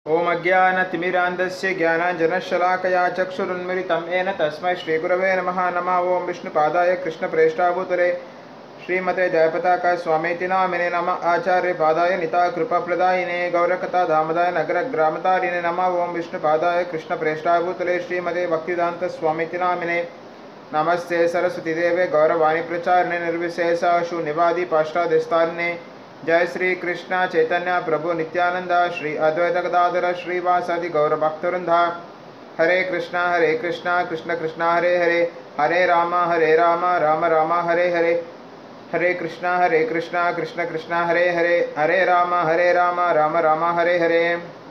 ॐ अज्ञानतिमिरान्धस्य ज्ञानाञ्जनशलाकया चक्षुरुन्मिलितं येन तस्मै श्रीगुरवे नमः नमः ॐ विष्णुपादाय कृष्णप्रेष्ठाभूतले श्रीमते जयपताका स्वामीति नामिने नमः आचार्यपादाय निताकृपप्रदायिने गौरकथाधामदाय नगरग्रामतारिणे नमः ॐ विष्णुपादाय कृष्णप्रेष्ठाभूतले श्रीमते भक्तिदान्तस्वामीति नामिने नमस्ते सरस्वतीदेवे गौरवाणी प्रचारिणे निर्विशेषाशु निवादि पाष्टादिस्तारिणे जय श्री कृष्ण चैतन्य प्रभु नित्यानंद श्री अद्वैत गदाधर श्रीवासादि गौर भक्तवृंदा हरे कृष्णा हरे कृष्णा कृष्ण कृष्णा हरे हरे हरे राम हरे राम राम राम हरे हरे हरे कृष्णा हरे कृष्णा कृष्ण कृष्णा हरे हरे हरे राम हरे राम राम राम हरे हरे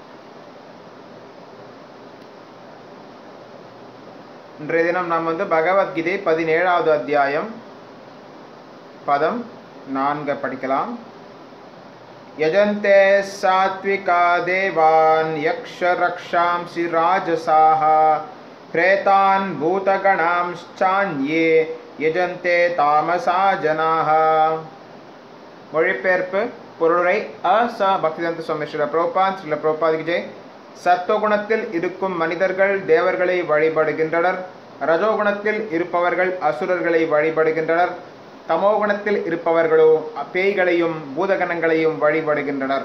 இன்றைய தினம் நாம் வந்து பகவத்கீதை பதினேழாவது அத்தியாயம் பதம் நான்கு படிக்கலாம் यजन्ते सात्विका देवान् यक्षरक्षांसि राजसाः प्रेतान् भूतगणांश्चान्ये यजन्ते தாமசா ஜனாக மொழிபெயர்ப்பு பொருளை அ ச பக்திதந்த சுவாமி ஸ்ரீல பிரபாத் ஸ்ரீல பிரபாத் ஜெய் சத்துவகுணத்தில் இருக்கும் மனிதர்கள் தேவர்களை வழிபடுகின்றனர் ரஜோகுணத்தில் இருப்பவர்கள் அசுரர்களை வழிபடுகின்றனர் தமோகுணத்தில் இருப்பவர்களோ பேய்களையும் பூதகணங்களையும் வழிபடுகின்றனர்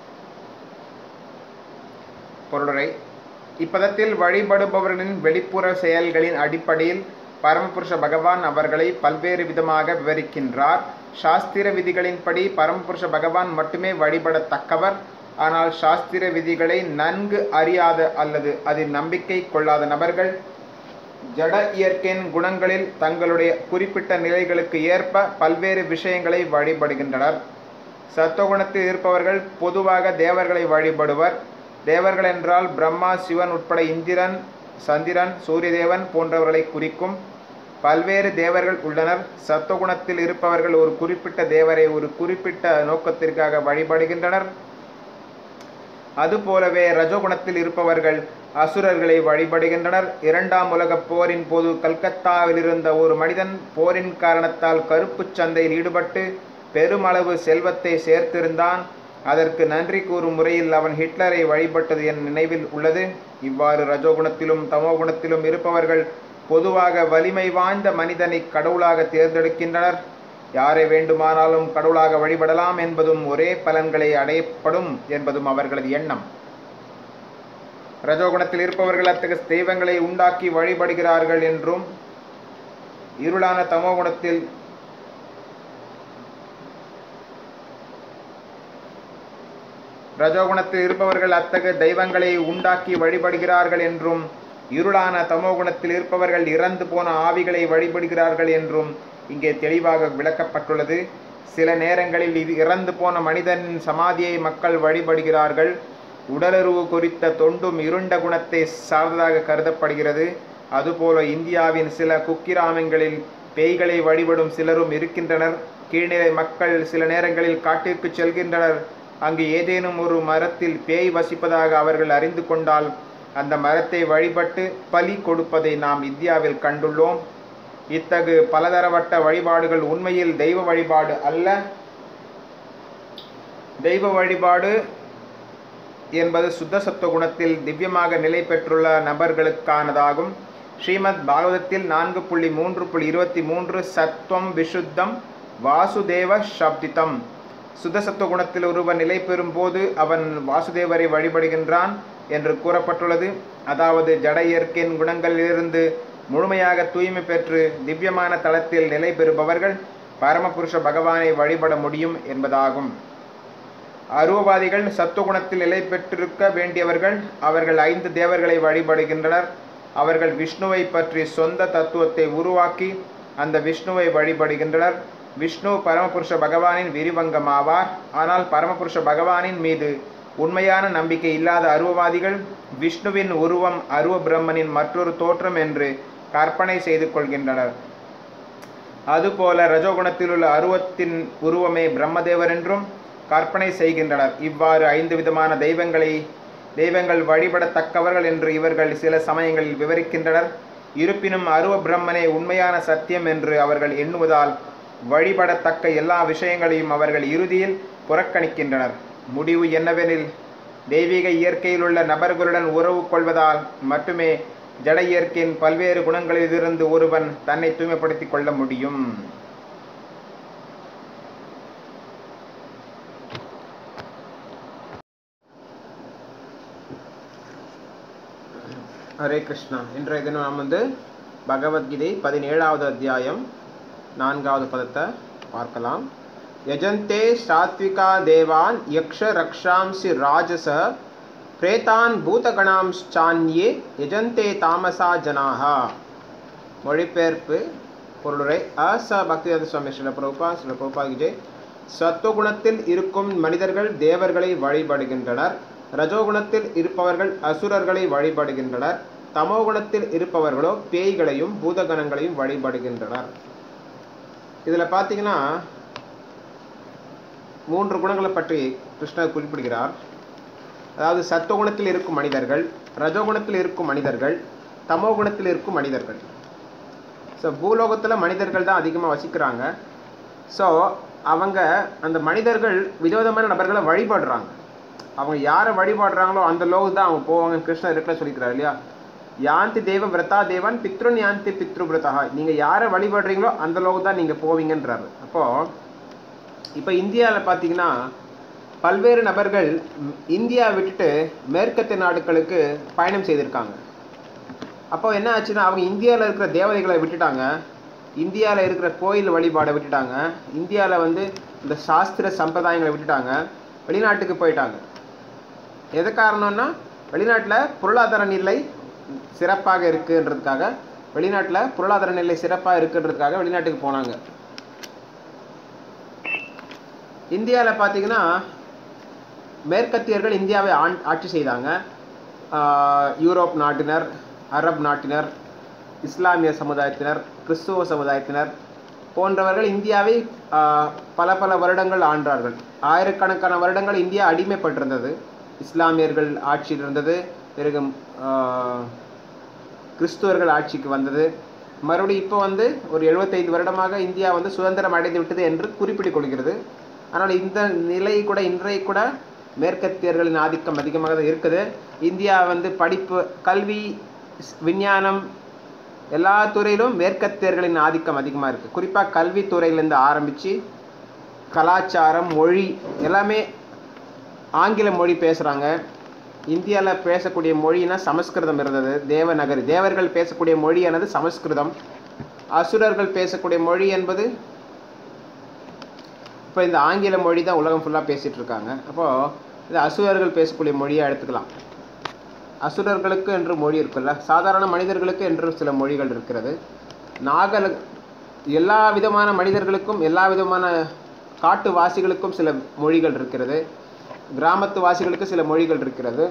பொருளுரை இப்பதத்தில் வழிபடுபவர்களின் வெளிப்புற செயல்களின் அடிப்படையில் பரமபுருஷ பகவான் அவர்களை பல்வேறு விதமாக விவரிக்கின்றார் சாஸ்திர விதிகளின்படி பரமபுருஷ பகவான் மட்டுமே வழிபடத்தக்கவர் ஆனால் சாஸ்திர விதிகளை நன்கு அறியாத அல்லது அதில் நம்பிக்கை கொள்ளாத நபர்கள் ஜட இயற்கையின் குணங்களில் தங்களுடைய குறிப்பிட்ட நிலைகளுக்கு ஏற்ப பல்வேறு விஷயங்களை வழிபடுகின்றனர் சத்துவகுணத்தில் இருப்பவர்கள் பொதுவாக தேவர்களை வழிபடுவர் தேவர்கள் என்றால் பிரம்மா சிவன் உட்பட இந்திரன் சந்திரன் சூரியதேவன் போன்றவர்களை குறிக்கும் பல்வேறு தேவர்கள் உள்ளனர் சத்துவகுணத்தில் இருப்பவர்கள் ஒரு குறிப்பிட்ட தேவரை ஒரு குறிப்பிட்ட நோக்கத்திற்காக வழிபடுகின்றனர் அதுபோலவே ரஜோகுணத்தில் இருப்பவர்கள் அசுரர்களை வழிபடுகின்றனர் இரண்டாம் உலகப் போரின் போது கல்கத்தாவில் இருந்த ஒரு மனிதன் போரின் காரணத்தால் கருப்புச் சந்தையில் ஈடுபட்டு பெருமளவு செல்வத்தை சேர்த்திருந்தான் அதற்கு நன்றி கூறும் முறையில் அவன் ஹிட்லரை வழிபட்டது என் நினைவில் உள்ளது இவ்வாறு ரஜோகுணத்திலும் தமோகுணத்திலும் இருப்பவர்கள் பொதுவாக வலிமை வாய்ந்த மனிதனை கடவுளாக தேர்ந்தெடுக்கின்றனர் யாரை வேண்டுமானாலும் கடவுளாக வழிபடலாம் என்பதும் ஒரே பலன்களை அடையப்படும் என்பதும் அவர்களது எண்ணம் ரஜோகுணத்தில் இருப்பவர்கள் அத்தகைய தெய்வங்களை உண்டாக்கி வழிபடுகிறார்கள் என்றும் இருளான தமோகுணத்தில் ரஜோகுணத்தில் இருப்பவர்கள் அத்தகைய தெய்வங்களை உண்டாக்கி வழிபடுகிறார்கள் என்றும் இருளான தமோகுணத்தில் இருப்பவர்கள் இறந்து போன ஆவிகளை வழிபடுகிறார்கள் என்றும் இங்கே தெளிவாக விளக்கப்பட்டுள்ளது சில நேரங்களில் இது இறந்து போன மனிதனின் சமாதியை மக்கள் வழிபடுகிறார்கள் உடலுறவு குறித்த தொண்டும் இருண்ட குணத்தை சார்ந்ததாக கருதப்படுகிறது அதுபோல இந்தியாவின் சில குக்கிராமங்களில் பேய்களை வழிபடும் சிலரும் இருக்கின்றனர் கீழ்நிலை மக்கள் சில நேரங்களில் காட்டிற்கு செல்கின்றனர் அங்கு ஏதேனும் ஒரு மரத்தில் பேய் வசிப்பதாக அவர்கள் அறிந்து கொண்டால் அந்த மரத்தை வழிபட்டு பலி கொடுப்பதை நாம் இந்தியாவில் கண்டுள்ளோம் இத்தகு பலதரப்பட்ட வழிபாடுகள் உண்மையில் தெய்வ வழிபாடு அல்ல தெய்வ வழிபாடு என்பது சுத்த சத்துவ குணத்தில் திவ்யமாக நிலை பெற்றுள்ள நபர்களுக்கானதாகும் ஸ்ரீமத் பாகவதத்தில் நான்கு புள்ளி மூன்று புள்ளி இருபத்தி மூன்று சத்வம் விசுத்தம் வாசுதேவ சப்திதம் சுத்த சத்துவ குணத்தில் ஒருவன் நிலை பெறும் போது அவன் வாசுதேவரை வழிபடுகின்றான் என்று கூறப்பட்டுள்ளது அதாவது ஜட இயற்கையின் குணங்களிலிருந்து முழுமையாக தூய்மை பெற்று திவ்யமான தளத்தில் நிலை பெறுபவர்கள் பரமபுருஷ பகவானை வழிபட முடியும் என்பதாகும் அருவவாதிகள் சத்துவகுணத்தில் நிலை பெற்றிருக்க வேண்டியவர்கள் அவர்கள் ஐந்து தேவர்களை வழிபடுகின்றனர் அவர்கள் விஷ்ணுவை பற்றி சொந்த தத்துவத்தை உருவாக்கி அந்த விஷ்ணுவை வழிபடுகின்றனர் விஷ்ணு பரமபுருஷ பகவானின் விரிவங்கமாவார் ஆனால் பரமபுருஷ பகவானின் மீது உண்மையான நம்பிக்கை இல்லாத அருவவாதிகள் விஷ்ணுவின் உருவம் அருவ பிரம்மனின் மற்றொரு தோற்றம் என்று கற்பனை செய்து கொள்கின்றனர் அதுபோல ரஜோகுணத்தில் உள்ள அருவத்தின் உருவமே பிரம்மதேவர் என்றும் கற்பனை செய்கின்றனர் இவ்வாறு ஐந்து விதமான தெய்வங்களை தெய்வங்கள் வழிபடத்தக்கவர்கள் என்று இவர்கள் சில சமயங்களில் விவரிக்கின்றனர் இருப்பினும் அருவ பிரம்மனே உண்மையான சத்தியம் என்று அவர்கள் எண்ணுவதால் வழிபடத்தக்க எல்லா விஷயங்களையும் அவர்கள் இறுதியில் புறக்கணிக்கின்றனர் முடிவு என்னவெனில் தெய்வீக இயற்கையில் உள்ள நபர்களுடன் உறவு கொள்வதால் மட்டுமே ஜட இயற்கையின் பல்வேறு குணங்களிலிருந்து ஒருவன் தன்னை தூய்மைப்படுத்திக் கொள்ள முடியும் ஹரே கிருஷ்ணா இன்றைய தினம் நாம் வந்து பகவத்கீதை பதினேழாவது அத்தியாயம் நான்காவது பதத்தை பார்க்கலாம் யஜந்தே சாத்விகா தேவான் யக்ஷ ரக்ஷாம்சி ராஜச பிரேதான் பூதகணாம்சான்யே யஜந்தே தாமசா ஜனாகா மொழிபெயர்ப்பு பொருளுரை அச பக்திவேத சுவாமி ஸ்ரீல பிரபுபா ஸ்ரீல பிரபுபா விஜய் சத்துவகுணத்தில் இருக்கும் மனிதர்கள் தேவர்களை வழிபடுகின்றனர் ரஜோகுணத்தில் இருப்பவர்கள் அசுரர்களை வழிபடுகின்றனர் தமோகுணத்தில் இருப்பவர்களோ பேய்களையும் பூதகணங்களையும் வழிபடுகின்றனர் இதில் பார்த்தீங்கன்னா மூன்று குணங்களை பற்றி கிருஷ்ணர் குறிப்பிடுகிறார் அதாவது சத்துவகுணத்தில் இருக்கும் மனிதர்கள் ரஜோகுணத்தில் இருக்கும் மனிதர்கள் தமோகுணத்தில் இருக்கும் மனிதர்கள் ஸோ பூலோகத்தில் மனிதர்கள் தான் அதிகமாக வசிக்கிறாங்க ஸோ அவங்க அந்த மனிதர்கள் விதவிதமான நபர்களை வழிபடுறாங்க அவங்க யாரை வழிபாடுறாங்களோ அந்த லோகம் தான் அவங்க போவாங்க கிருஷ்ணர் இருக்கிற சொல்லிக்கிறார் இல்லையா யாந்தி தேவ விரதா தேவன் பித்ருன் யாந்தி பித்ரு விரதா நீங்கள் யாரை வழிபடுறீங்களோ அந்த லோகம் தான் நீங்கள் போவீங்கன்றாரு அப்போது இப்போ இந்தியாவில் பார்த்தீங்கன்னா பல்வேறு நபர்கள் ம், இந்தியா விட்டுட்டு மேற்கத்திய நாடுகளுக்கு பயணம் செய்திருக்காங்க அப்போ என்ன ஆச்சுன்னா அவங்க இந்தியாவில் இருக்கிற தேவதைகளை விட்டுட்டாங்க இந்தியாவில் இருக்கிற கோயில் வழிபாடை விட்டுட்டாங்க இந்தியாவில் வந்து இந்த சாஸ்திர சம்பிரதாயங்களை விட்டுட்டாங்க வெளிநாட்டுக்கு போயிட்டாங்க எது காரணம்னா வெளிநாட்டில் பொருளாதார நிலை சிறப்பாக இருக்குன்றதுக்காக வெளிநாட்டில் பொருளாதார நிலை சிறப்பாக இருக்குன்றதுக்காக வெளிநாட்டுக்கு போனாங்க இந்தியாவில் பார்த்தீங்கன்னா மேற்கத்தியர்கள் இந்தியாவை ஆண் ஆட்சி செய்தாங்க ஆஹ் யூரோப் நாட்டினர் அரப் நாட்டினர் இஸ்லாமிய சமுதாயத்தினர் கிறிஸ்துவ சமுதாயத்தினர் போன்றவர்கள் இந்தியாவை ஆஹ், பல பல வருடங்கள் ஆண்டார்கள் ஆயிரக்கணக்கான வருடங்கள் இந்தியா அடிமைப்பட்டிருந்தது இஸ்லாமியர்கள் ஆட்சியில் இருந்தது பிறகு ஆஹ், கிறிஸ்துவர்கள் ஆட்சிக்கு வந்தது மறுபடியும் இப்போ வந்து ஒரு 75 வருடமாக இந்தியா வந்து சுதந்திரம் அடைந்து விட்டது என்று குறிப்பிட்டுக் கொள்கிறது ஆனால் இந்த நிலை கூட இன்றைய கூட மேற்கத்தியர்களின் ஆதிக்கம் அதிகமாக தான் இருக்குது இந்தியா வந்து படிப்பு கல்வி ஸ்- விஞ்ஞானம் எல்லா துறையிலும் மேற்கத்தியர்களின் ஆதிக்கம் அதிகமாக இருக்குது குறிப்பாக கல்வித்துறையிலேருந்து ஆரம்பித்து கலாச்சாரம் மொழி எல்லாமே ஆங்கில மொழி பேசுகிறாங்க இந்தியாவில் பேசக்கூடிய மொழினா சமஸ்கிருதம் இருந்தது தேவநகரி தேவர்கள் பேசக்கூடிய மொழியானது சமஸ்கிருதம் அசுரர்கள் பேசக்கூடிய மொழி என்பது இப்போ இந்த ஆங்கில மொழி தான் உலகம் ஃபுல்லாக பேசிகிட்டு இருக்காங்க அப்போது இது அசுரர்கள் பேசக்கூடிய மொழியாக எடுத்துக்கலாம் அசுரர்களுக்கு என்று மொழி இருக்குல்ல சாதாரண மனிதர்களுக்கு என்று சில மொழிகள் இருக்கிறது நாகல எல்லா விதமான மனிதர்களுக்கும் எல்லா விதமான காட்டுவாசிகளுக்கும் சில மொழிகள் இருக்கிறது கிராமத்து வாசிகளுக்கு சில மொழிகள் இருக்கிறது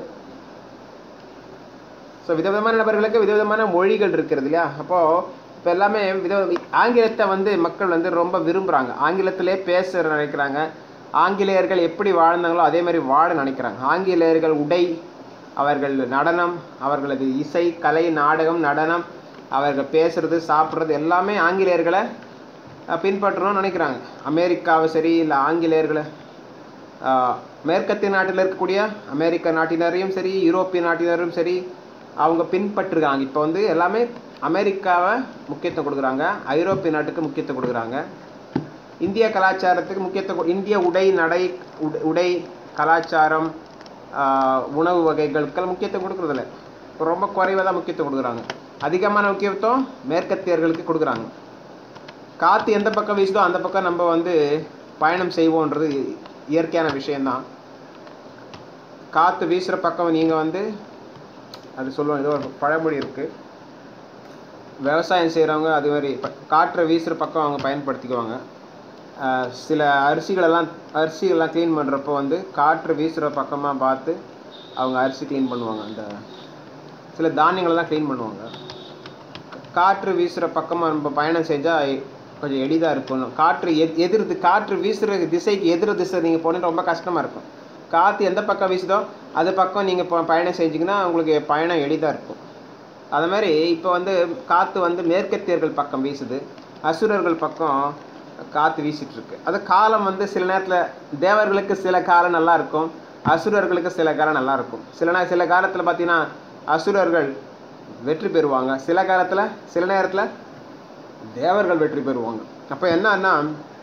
ஸோ விதவிதமான நபர்களுக்கு விதவிதமான மொழிகள் இருக்கிறது இல்லையா அப்போது இப்போ எல்லாமே வித ஆங்கிலத்தை வந்து மக்கள் வந்து ரொம்ப விரும்புகிறாங்க ஆங்கிலத்திலே பேச நினைக்கிறாங்க ஆங்கிலேயர்கள் எப்படி வாழ்ந்தாங்களோ அதே மாதிரி வாழ நினைக்கிறாங்க ஆங்கிலேயர்கள் உடை அவர்கள் நடனம் அவர்களது இசை கலை நாடகம் நடனம் அவர்கள் பேசுறது சாப்பிட்றது எல்லாமே ஆங்கிலேயர்களை அஹ், பின்பற்றணும்னு நினைக்கிறாங்க அமெரிக்காவை சரி இல்லை ஆங்கிலேயர்களை ஆஹ், மேற்கத்திய நாட்டில் இருக்கக்கூடிய அமெரிக்க நாட்டினரையும் சரி யூரோப்பிய நாட்டினரும் சரி அவங்க பின்பற்றுறாங்க இப்போ வந்து எல்லாமே அமெரிக்காவை முக்கியத்துவம் கொடுக்குறாங்க ஐரோப்பிய நாட்டுக்கு முக்கியத்துவம் கொடுக்குறாங்க இந்திய கலாச்சாரத்துக்கு முக்கியத்துவம் கொடு- இந்திய உடை நடை உட- உடை கலாச்சாரம் ஆஹ், உணவு வகைகளுக்கு முக்கியத்துவம் கொடுக்குறதில்ல இப்போ ரொம்ப குறைவாக தான் முக்கியத்துவம் கொடுக்குறாங்க அதிகமான முக்கியத்துவம் மேற்கத்தியர்களுக்கு கொடுக்குறாங்க காற்று எந்த பக்கம் வீசுதோ அந்த பக்கம் நம்ம வந்து பயணம் செய்வோன்றது இயற்கையான விஷயம்தான் காற்று வீசுகிற பக்கம் நீங்கள் வந்து அது சொல்லுவோம் ஏதோ ஒரு பழமொழி இருக்குது விவசாயம் செய்கிறவங்க அது மாதிரி ப- காற்றை வீசுகிற பக்கம் அவங்க பயன்படுத்திக்குவாங்க ஆஹ் சில அரிசிகளெல்லாம் அரிசிகளெல்லாம் க்ளீன் பண்ணுறப்போ வந்து காற்று வீசுகிற பக்கமாக பார்த்து அவங்க அரிசி க்ளீன் பண்ணுவாங்க அந்த சில தானியங்களெல்லாம் க்ளீன் பண்ணுவாங்க காற்று வீசுகிற பக்கமாக நம்ம பயணம் செஞ்சால் கொஞ்சம் எளிதாக இருக்கும் காற்று எத் எதிர் காற்று வீசுகிற திசைக்கு எதிர் திசை நீங்கள் போனால் ரொம்ப கஷ்டமாக இருக்கும் காற்று எந்த பக்கம் வீசுதோ அது பக்கம் நீங்கள் இப்போ பயணம் செஞ்சீங்கன்னா உங்களுக்கு பயணம் எளிதாக இருக்கும் அது மாதிரி இப்போ வந்து காற்று வந்து மேற்கத்தியர்கள் பக்கம் வீசுது அசுரர்கள் பக்கம் காற்று வீசிட்டு இருக்கு அது காலம் வந்து சில நேரத்தில் தேவர்களுக்கு சில காலம் நல்லா இருக்கும் அசுரர்களுக்கு சில காலம் நல்லா இருக்கும் சில நே சில காலத்தில் பார்த்தீங்கன்னா அசுரர்கள் வெற்றி பெறுவாங்க சில காலத்தில் சில நேரத்தில் தேவர்கள் வெற்றி பெறுவாங்க அப்போ என்னன்னா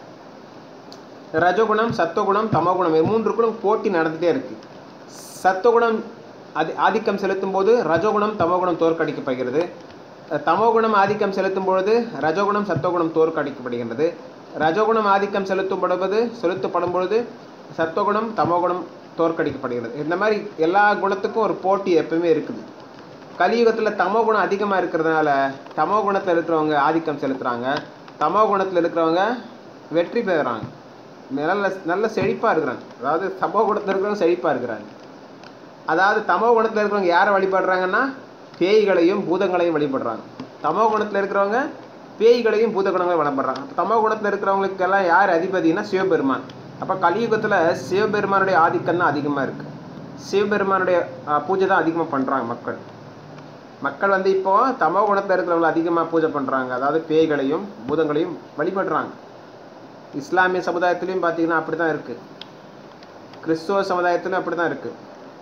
ரஜகுணம் சத்துவகுணம் தமோகுணம் இது மூன்றுக்குள்ளும் போட்டி நடந்துகிட்டே இருக்கு சத்துவகுணம் அதி ஆதிக்கம் செலுத்தும் போது ரஜோகுணம் தமோகுணம் தோற்கடிக்கப்படுகிறது அஹ் தமோகுணம் ஆதிக்கம் செலுத்தும் பொழுது ரஜோகுணம் சத்துவகுணம் தோற்கடிக்கப்படுகின்றது ரஜோகுணம் ஆதிக்கம் செலுத்தப்படுவது செலுத்தப்படும் பொழுது சத்துவகுணம் தமோகுணம் தோற்கடிக்கப்படுகிறது இந்த மாதிரி எல்லா குணத்துக்கும் ஒரு போட்டி எப்பவுமே இருக்குது கலியுகத்தில் தமோ குணம் அதிகமாக இருக்கிறதுனால தமோ குணத்தில் இருக்கிறவங்க ஆதிக்கம் செலுத்துகிறாங்க தமோ குணத்தில் இருக்கிறவங்க வெற்றி பெறுறாங்க நல்ல நல்ல செழிப்பாக இருக்கிறாங்க அதாவது தமோ குணத்தில் இருக்கிறவங்க செழிப்பாக இருக்கிறாங்க அதாவது தமோ குணத்தில் இருக்கிறவங்க யாரை வழிபடுறாங்கன்னா பேய்களையும் பூதங்களையும் வழிபடுறாங்க தமோ குணத்தில் இருக்கிறவங்க பேய்களையும் பூதகுணங்களையும் வழிபடுறாங்க தமோ குணத்தில் இருக்கிறவங்களுக்கெல்லாம் யார் அதிபதினா சிவபெருமான் அப்போ கலியுகத்தில் சிவபெருமானுடைய ஆதிக்கம் தான் அதிகமாக இருக்குது சிவபெருமானுடைய அஹ், பூஜை தான் அதிகமாக பண்ணுறாங்க மக்கள் மக்கள் வந்து இப்போ தமோ குணத்தில் இருக்கிறவங்களை அதிகமாக பூஜை பண்ணுறாங்க அதாவது பேய்களையும் பூதங்களையும் வழிபடுறாங்க இஸ்லாமிய சமுதாயத்திலையும் பார்த்தீங்கன்னா அப்படி தான் இருக்குது கிறிஸ்துவ சமுதாயத்திலும் அப்படி தான் இருக்குது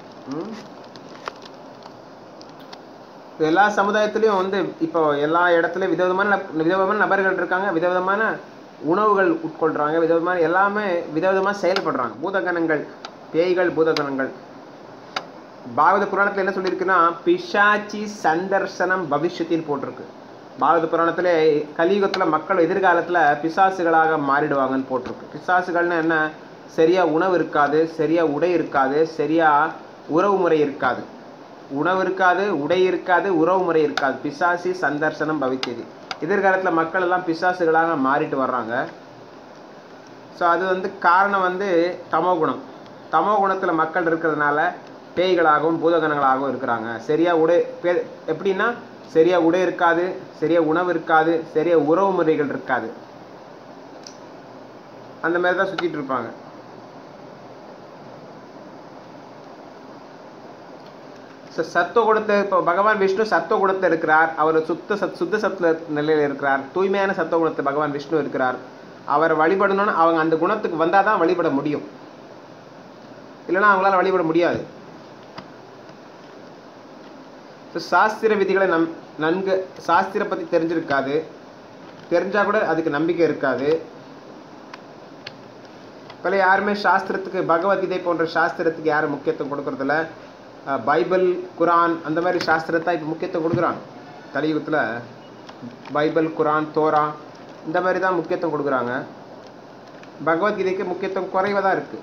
எல்லா சமுதாயத்திலையும் வந்து இப்போ எல்லா இடத்துலையும் விதவிதமான நப்- விதவிதமான நபர்கள் இருக்காங்க விதவிதமான உணவுகள் உட்கொள்றாங்க விதவிதமான எல்லாமே விதவிதமாக செயல்படுறாங்க பூதகணங்கள் பேய்கள் பூதகணங்கள் பாகவத புராணத்தில் என்ன சொல்லியிருக்குன்னா பிசாச்சி சந்தர்சனம் பவிஷ்யத்தின்னு போட்டிருக்கு பாகவத புராணத்தில் கலியுகத்தில் மக்கள் எதிர்காலத்தில் பிசாசுகளாக மாறிடுவாங்கன்னு போட்டிருக்கு பிசாசுகள்னு என்ன சரியா உணவு இருக்காது சரியா உடை இருக்காது சரியா உறவு முறை இருக்காது உணவு இருக்காது உடை இருக்காது உறவு முறை இருக்காது பிசாசி சந்தர்சனம் பவித்தது எதிர்காலத்தில் மக்கள் எல்லாம் பிசாசுகளாக மாறிட்டு வர்றாங்க ஸோ அது வந்து காரணம் வந்து தமோ குணம் தமோ குணத்தில் மக்கள் இருக்கிறதுனால பேய்களாகவும் பூதகணங்களாகவும் இருக்கிறாங்க சரியா உடை பே- எப்படின்னா சரியா உடை இருக்காது சரியா உணவு இருக்காது சரியா உறவு முறைகள் இருக்காது அந்த மாதிரி தான் சுற்றிட்டு இருப்பாங்க ஸோ சத்துவ குணத்தை இப்போ பகவான் விஷ்ணு சத்துவ குணத்தில் இருக்கிறார் அவர் சுத்த சத் சுத்த சத்துல நிலையில் இருக்கிறார் தூய்மையான சத்துவ குணத்தை பகவான் விஷ்ணு இருக்கிறார் அவர் வழிபடணும்னு அவங்க அந்த குணத்துக்கு வந்தால் தான் வழிபட முடியும் இல்லைன்னா அவங்களால வழிபட முடியாது ஸோ சாஸ்திர விதிகளை நம் நன்கு சாஸ்திர பற்றி தெரிஞ்சிருக்காது தெரிஞ்சா கூட அதுக்கு நம்பிக்கை இருக்காது இப்போல்லாம் யாருமே சாஸ்திரத்துக்கு பகவத்கீதை போன்ற சாஸ்திரத்துக்கு யாரும் முக்கியத்துவம் கொடுக்கறதில்ல அஹ், பைபிள் குரான் அந்த மாதிரி சாஸ்திரத்தை இப்போ முக்கியத்துவம் கொடுக்குறாங்க கலியுகத்தில் பைபிள் குரான் தோரா இந்த மாதிரி தான் முக்கியத்துவம் கொடுக்குறாங்க பகவத்கீதைக்கு முக்கியத்துவம் குறைவாக தான் இருக்குது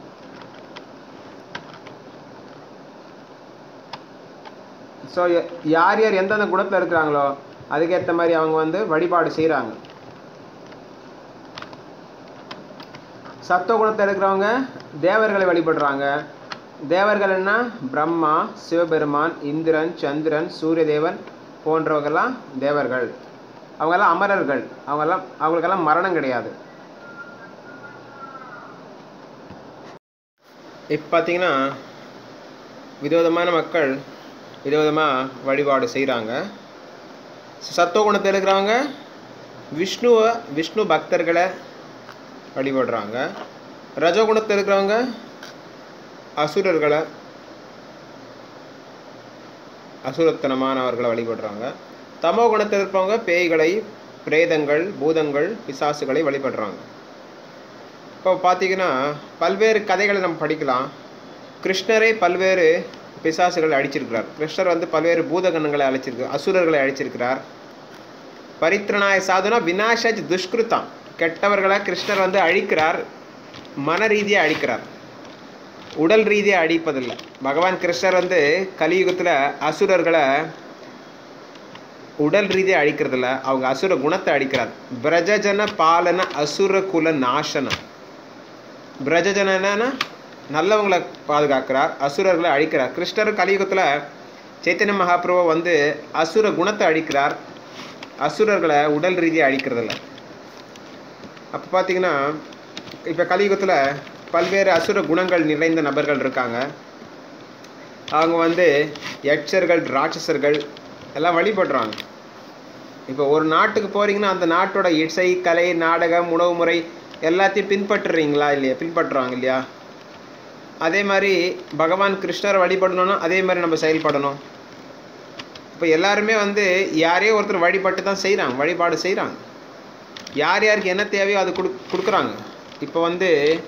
ஸோ யார் யார் எந்தெந்த குணத்தில் இருக்கிறாங்களோ அதுக்கேற்ற மாதிரி அவங்க வந்து வழிபாடு செய்கிறாங்க சத்துவ குணத்தில் இருக்கிறவங்க தேவர்களை வழிபடுறாங்க தேவர்கள்னா பிரம்மா சிவபெருமான் இந்திரன் சந்திரன் சூரியதேவன் போன்றவங்கெல்லாம் தேவர்கள் அவங்கெல்லாம் அமரர்கள் அவங்கெல்லாம் அவங்களுக்கெல்லாம் மரணம் கிடையாது இப்போ பார்த்தீங்கன்னா விதவிதமான மக்கள் விதவிதமாக வழிபாடு செய்கிறாங்க சத்துவ குணத்தில் இருக்கிறவங்க விஷ்ணுவை விஷ்ணு பக்தர்களை வழிபடுறாங்க ரஜகுணத்தில் இருக்கிறவங்க அசுரர்களை அசுரத்தனமானவர்களை வழிபடுறாங்க தமோ குணத்தில் இருப்பவங்க பேய்களை பிரேதங்கள் பூதங்கள் பிசாசுகளை வழிபடுறாங்க இப்போ பார்த்தீங்கன்னா பல்வேறு கதைகளை நம்ம படிக்கலாம் கிருஷ்ணரே பல்வேறு பிசாசுகளை அழிச்சிருக்கிறார் கிருஷ்ணர் வந்து பல்வேறு பூதகணங்களை அழைச்சிருக்கு அசுரர்களை அழிச்சிருக்கிறார் பரித்ரநாய சாதுனா வினாஷஜ் துஷ்கிருதம் கெட்டவர்களை கிருஷ்ணர் வந்து அழிக்கிறார் மன ரீதியாக அழிக்கிறார் உடல் ரீதியாக அழிப்பதில்லை பகவான் கிருஷ்ணர் வந்து கலியுகத்தில் அசுரர்களை உடல் ரீதியாக அழிக்கிறதில்ல அவங்க அசுர குணத்தை அழிக்கிறார் பிரஜஜன பாலன அசுர குல நாசனம் பிரஜஜனா நல்லவங்களை பாதுகாக்கிறார் அசுரர்களை அழிக்கிறார் கிருஷ்ணர் கலியுகத்தில் சைத்தன்ய மகாபிரபு வந்து அசுர குணத்தை அழிக்கிறார் அசுரர்களை உடல் ரீதியாக அழிக்கிறதில்ல அப்போ பார்த்தீங்கன்னா இப்போ கலியுகத்தில் பல்வேறு அசுர குணங்கள் நிறைந்த நபர்கள் இருக்காங்க அவங்க வந்து யட்சர்கள் ராட்சசர்கள் எல்லாம் வழிபடுறாங்க இப்போ ஒரு நாட்டுக்கு போகிறீங்கன்னா அந்த நாட்டோட இசை கலை நாடகம் உணவு முறை எல்லாத்தையும் பின்பற்றுறீங்களா இல்லையா பின்பற்றுறாங்க இல்லையா அதே மாதிரி பகவான் கிருஷ்ணரை வழிபடணும்னா அதே மாதிரி நம்ம செயல்படணும் இப்போ எல்லாருமே வந்து யாரையோ ஒருத்தர் வழிபட்டு தான் செய்கிறாங்க வழிபாடு செய்கிறாங்க யார் யாருக்கு என்ன தேவையோ அது கொடு கொடுக்குறாங்க இப்போ வந்து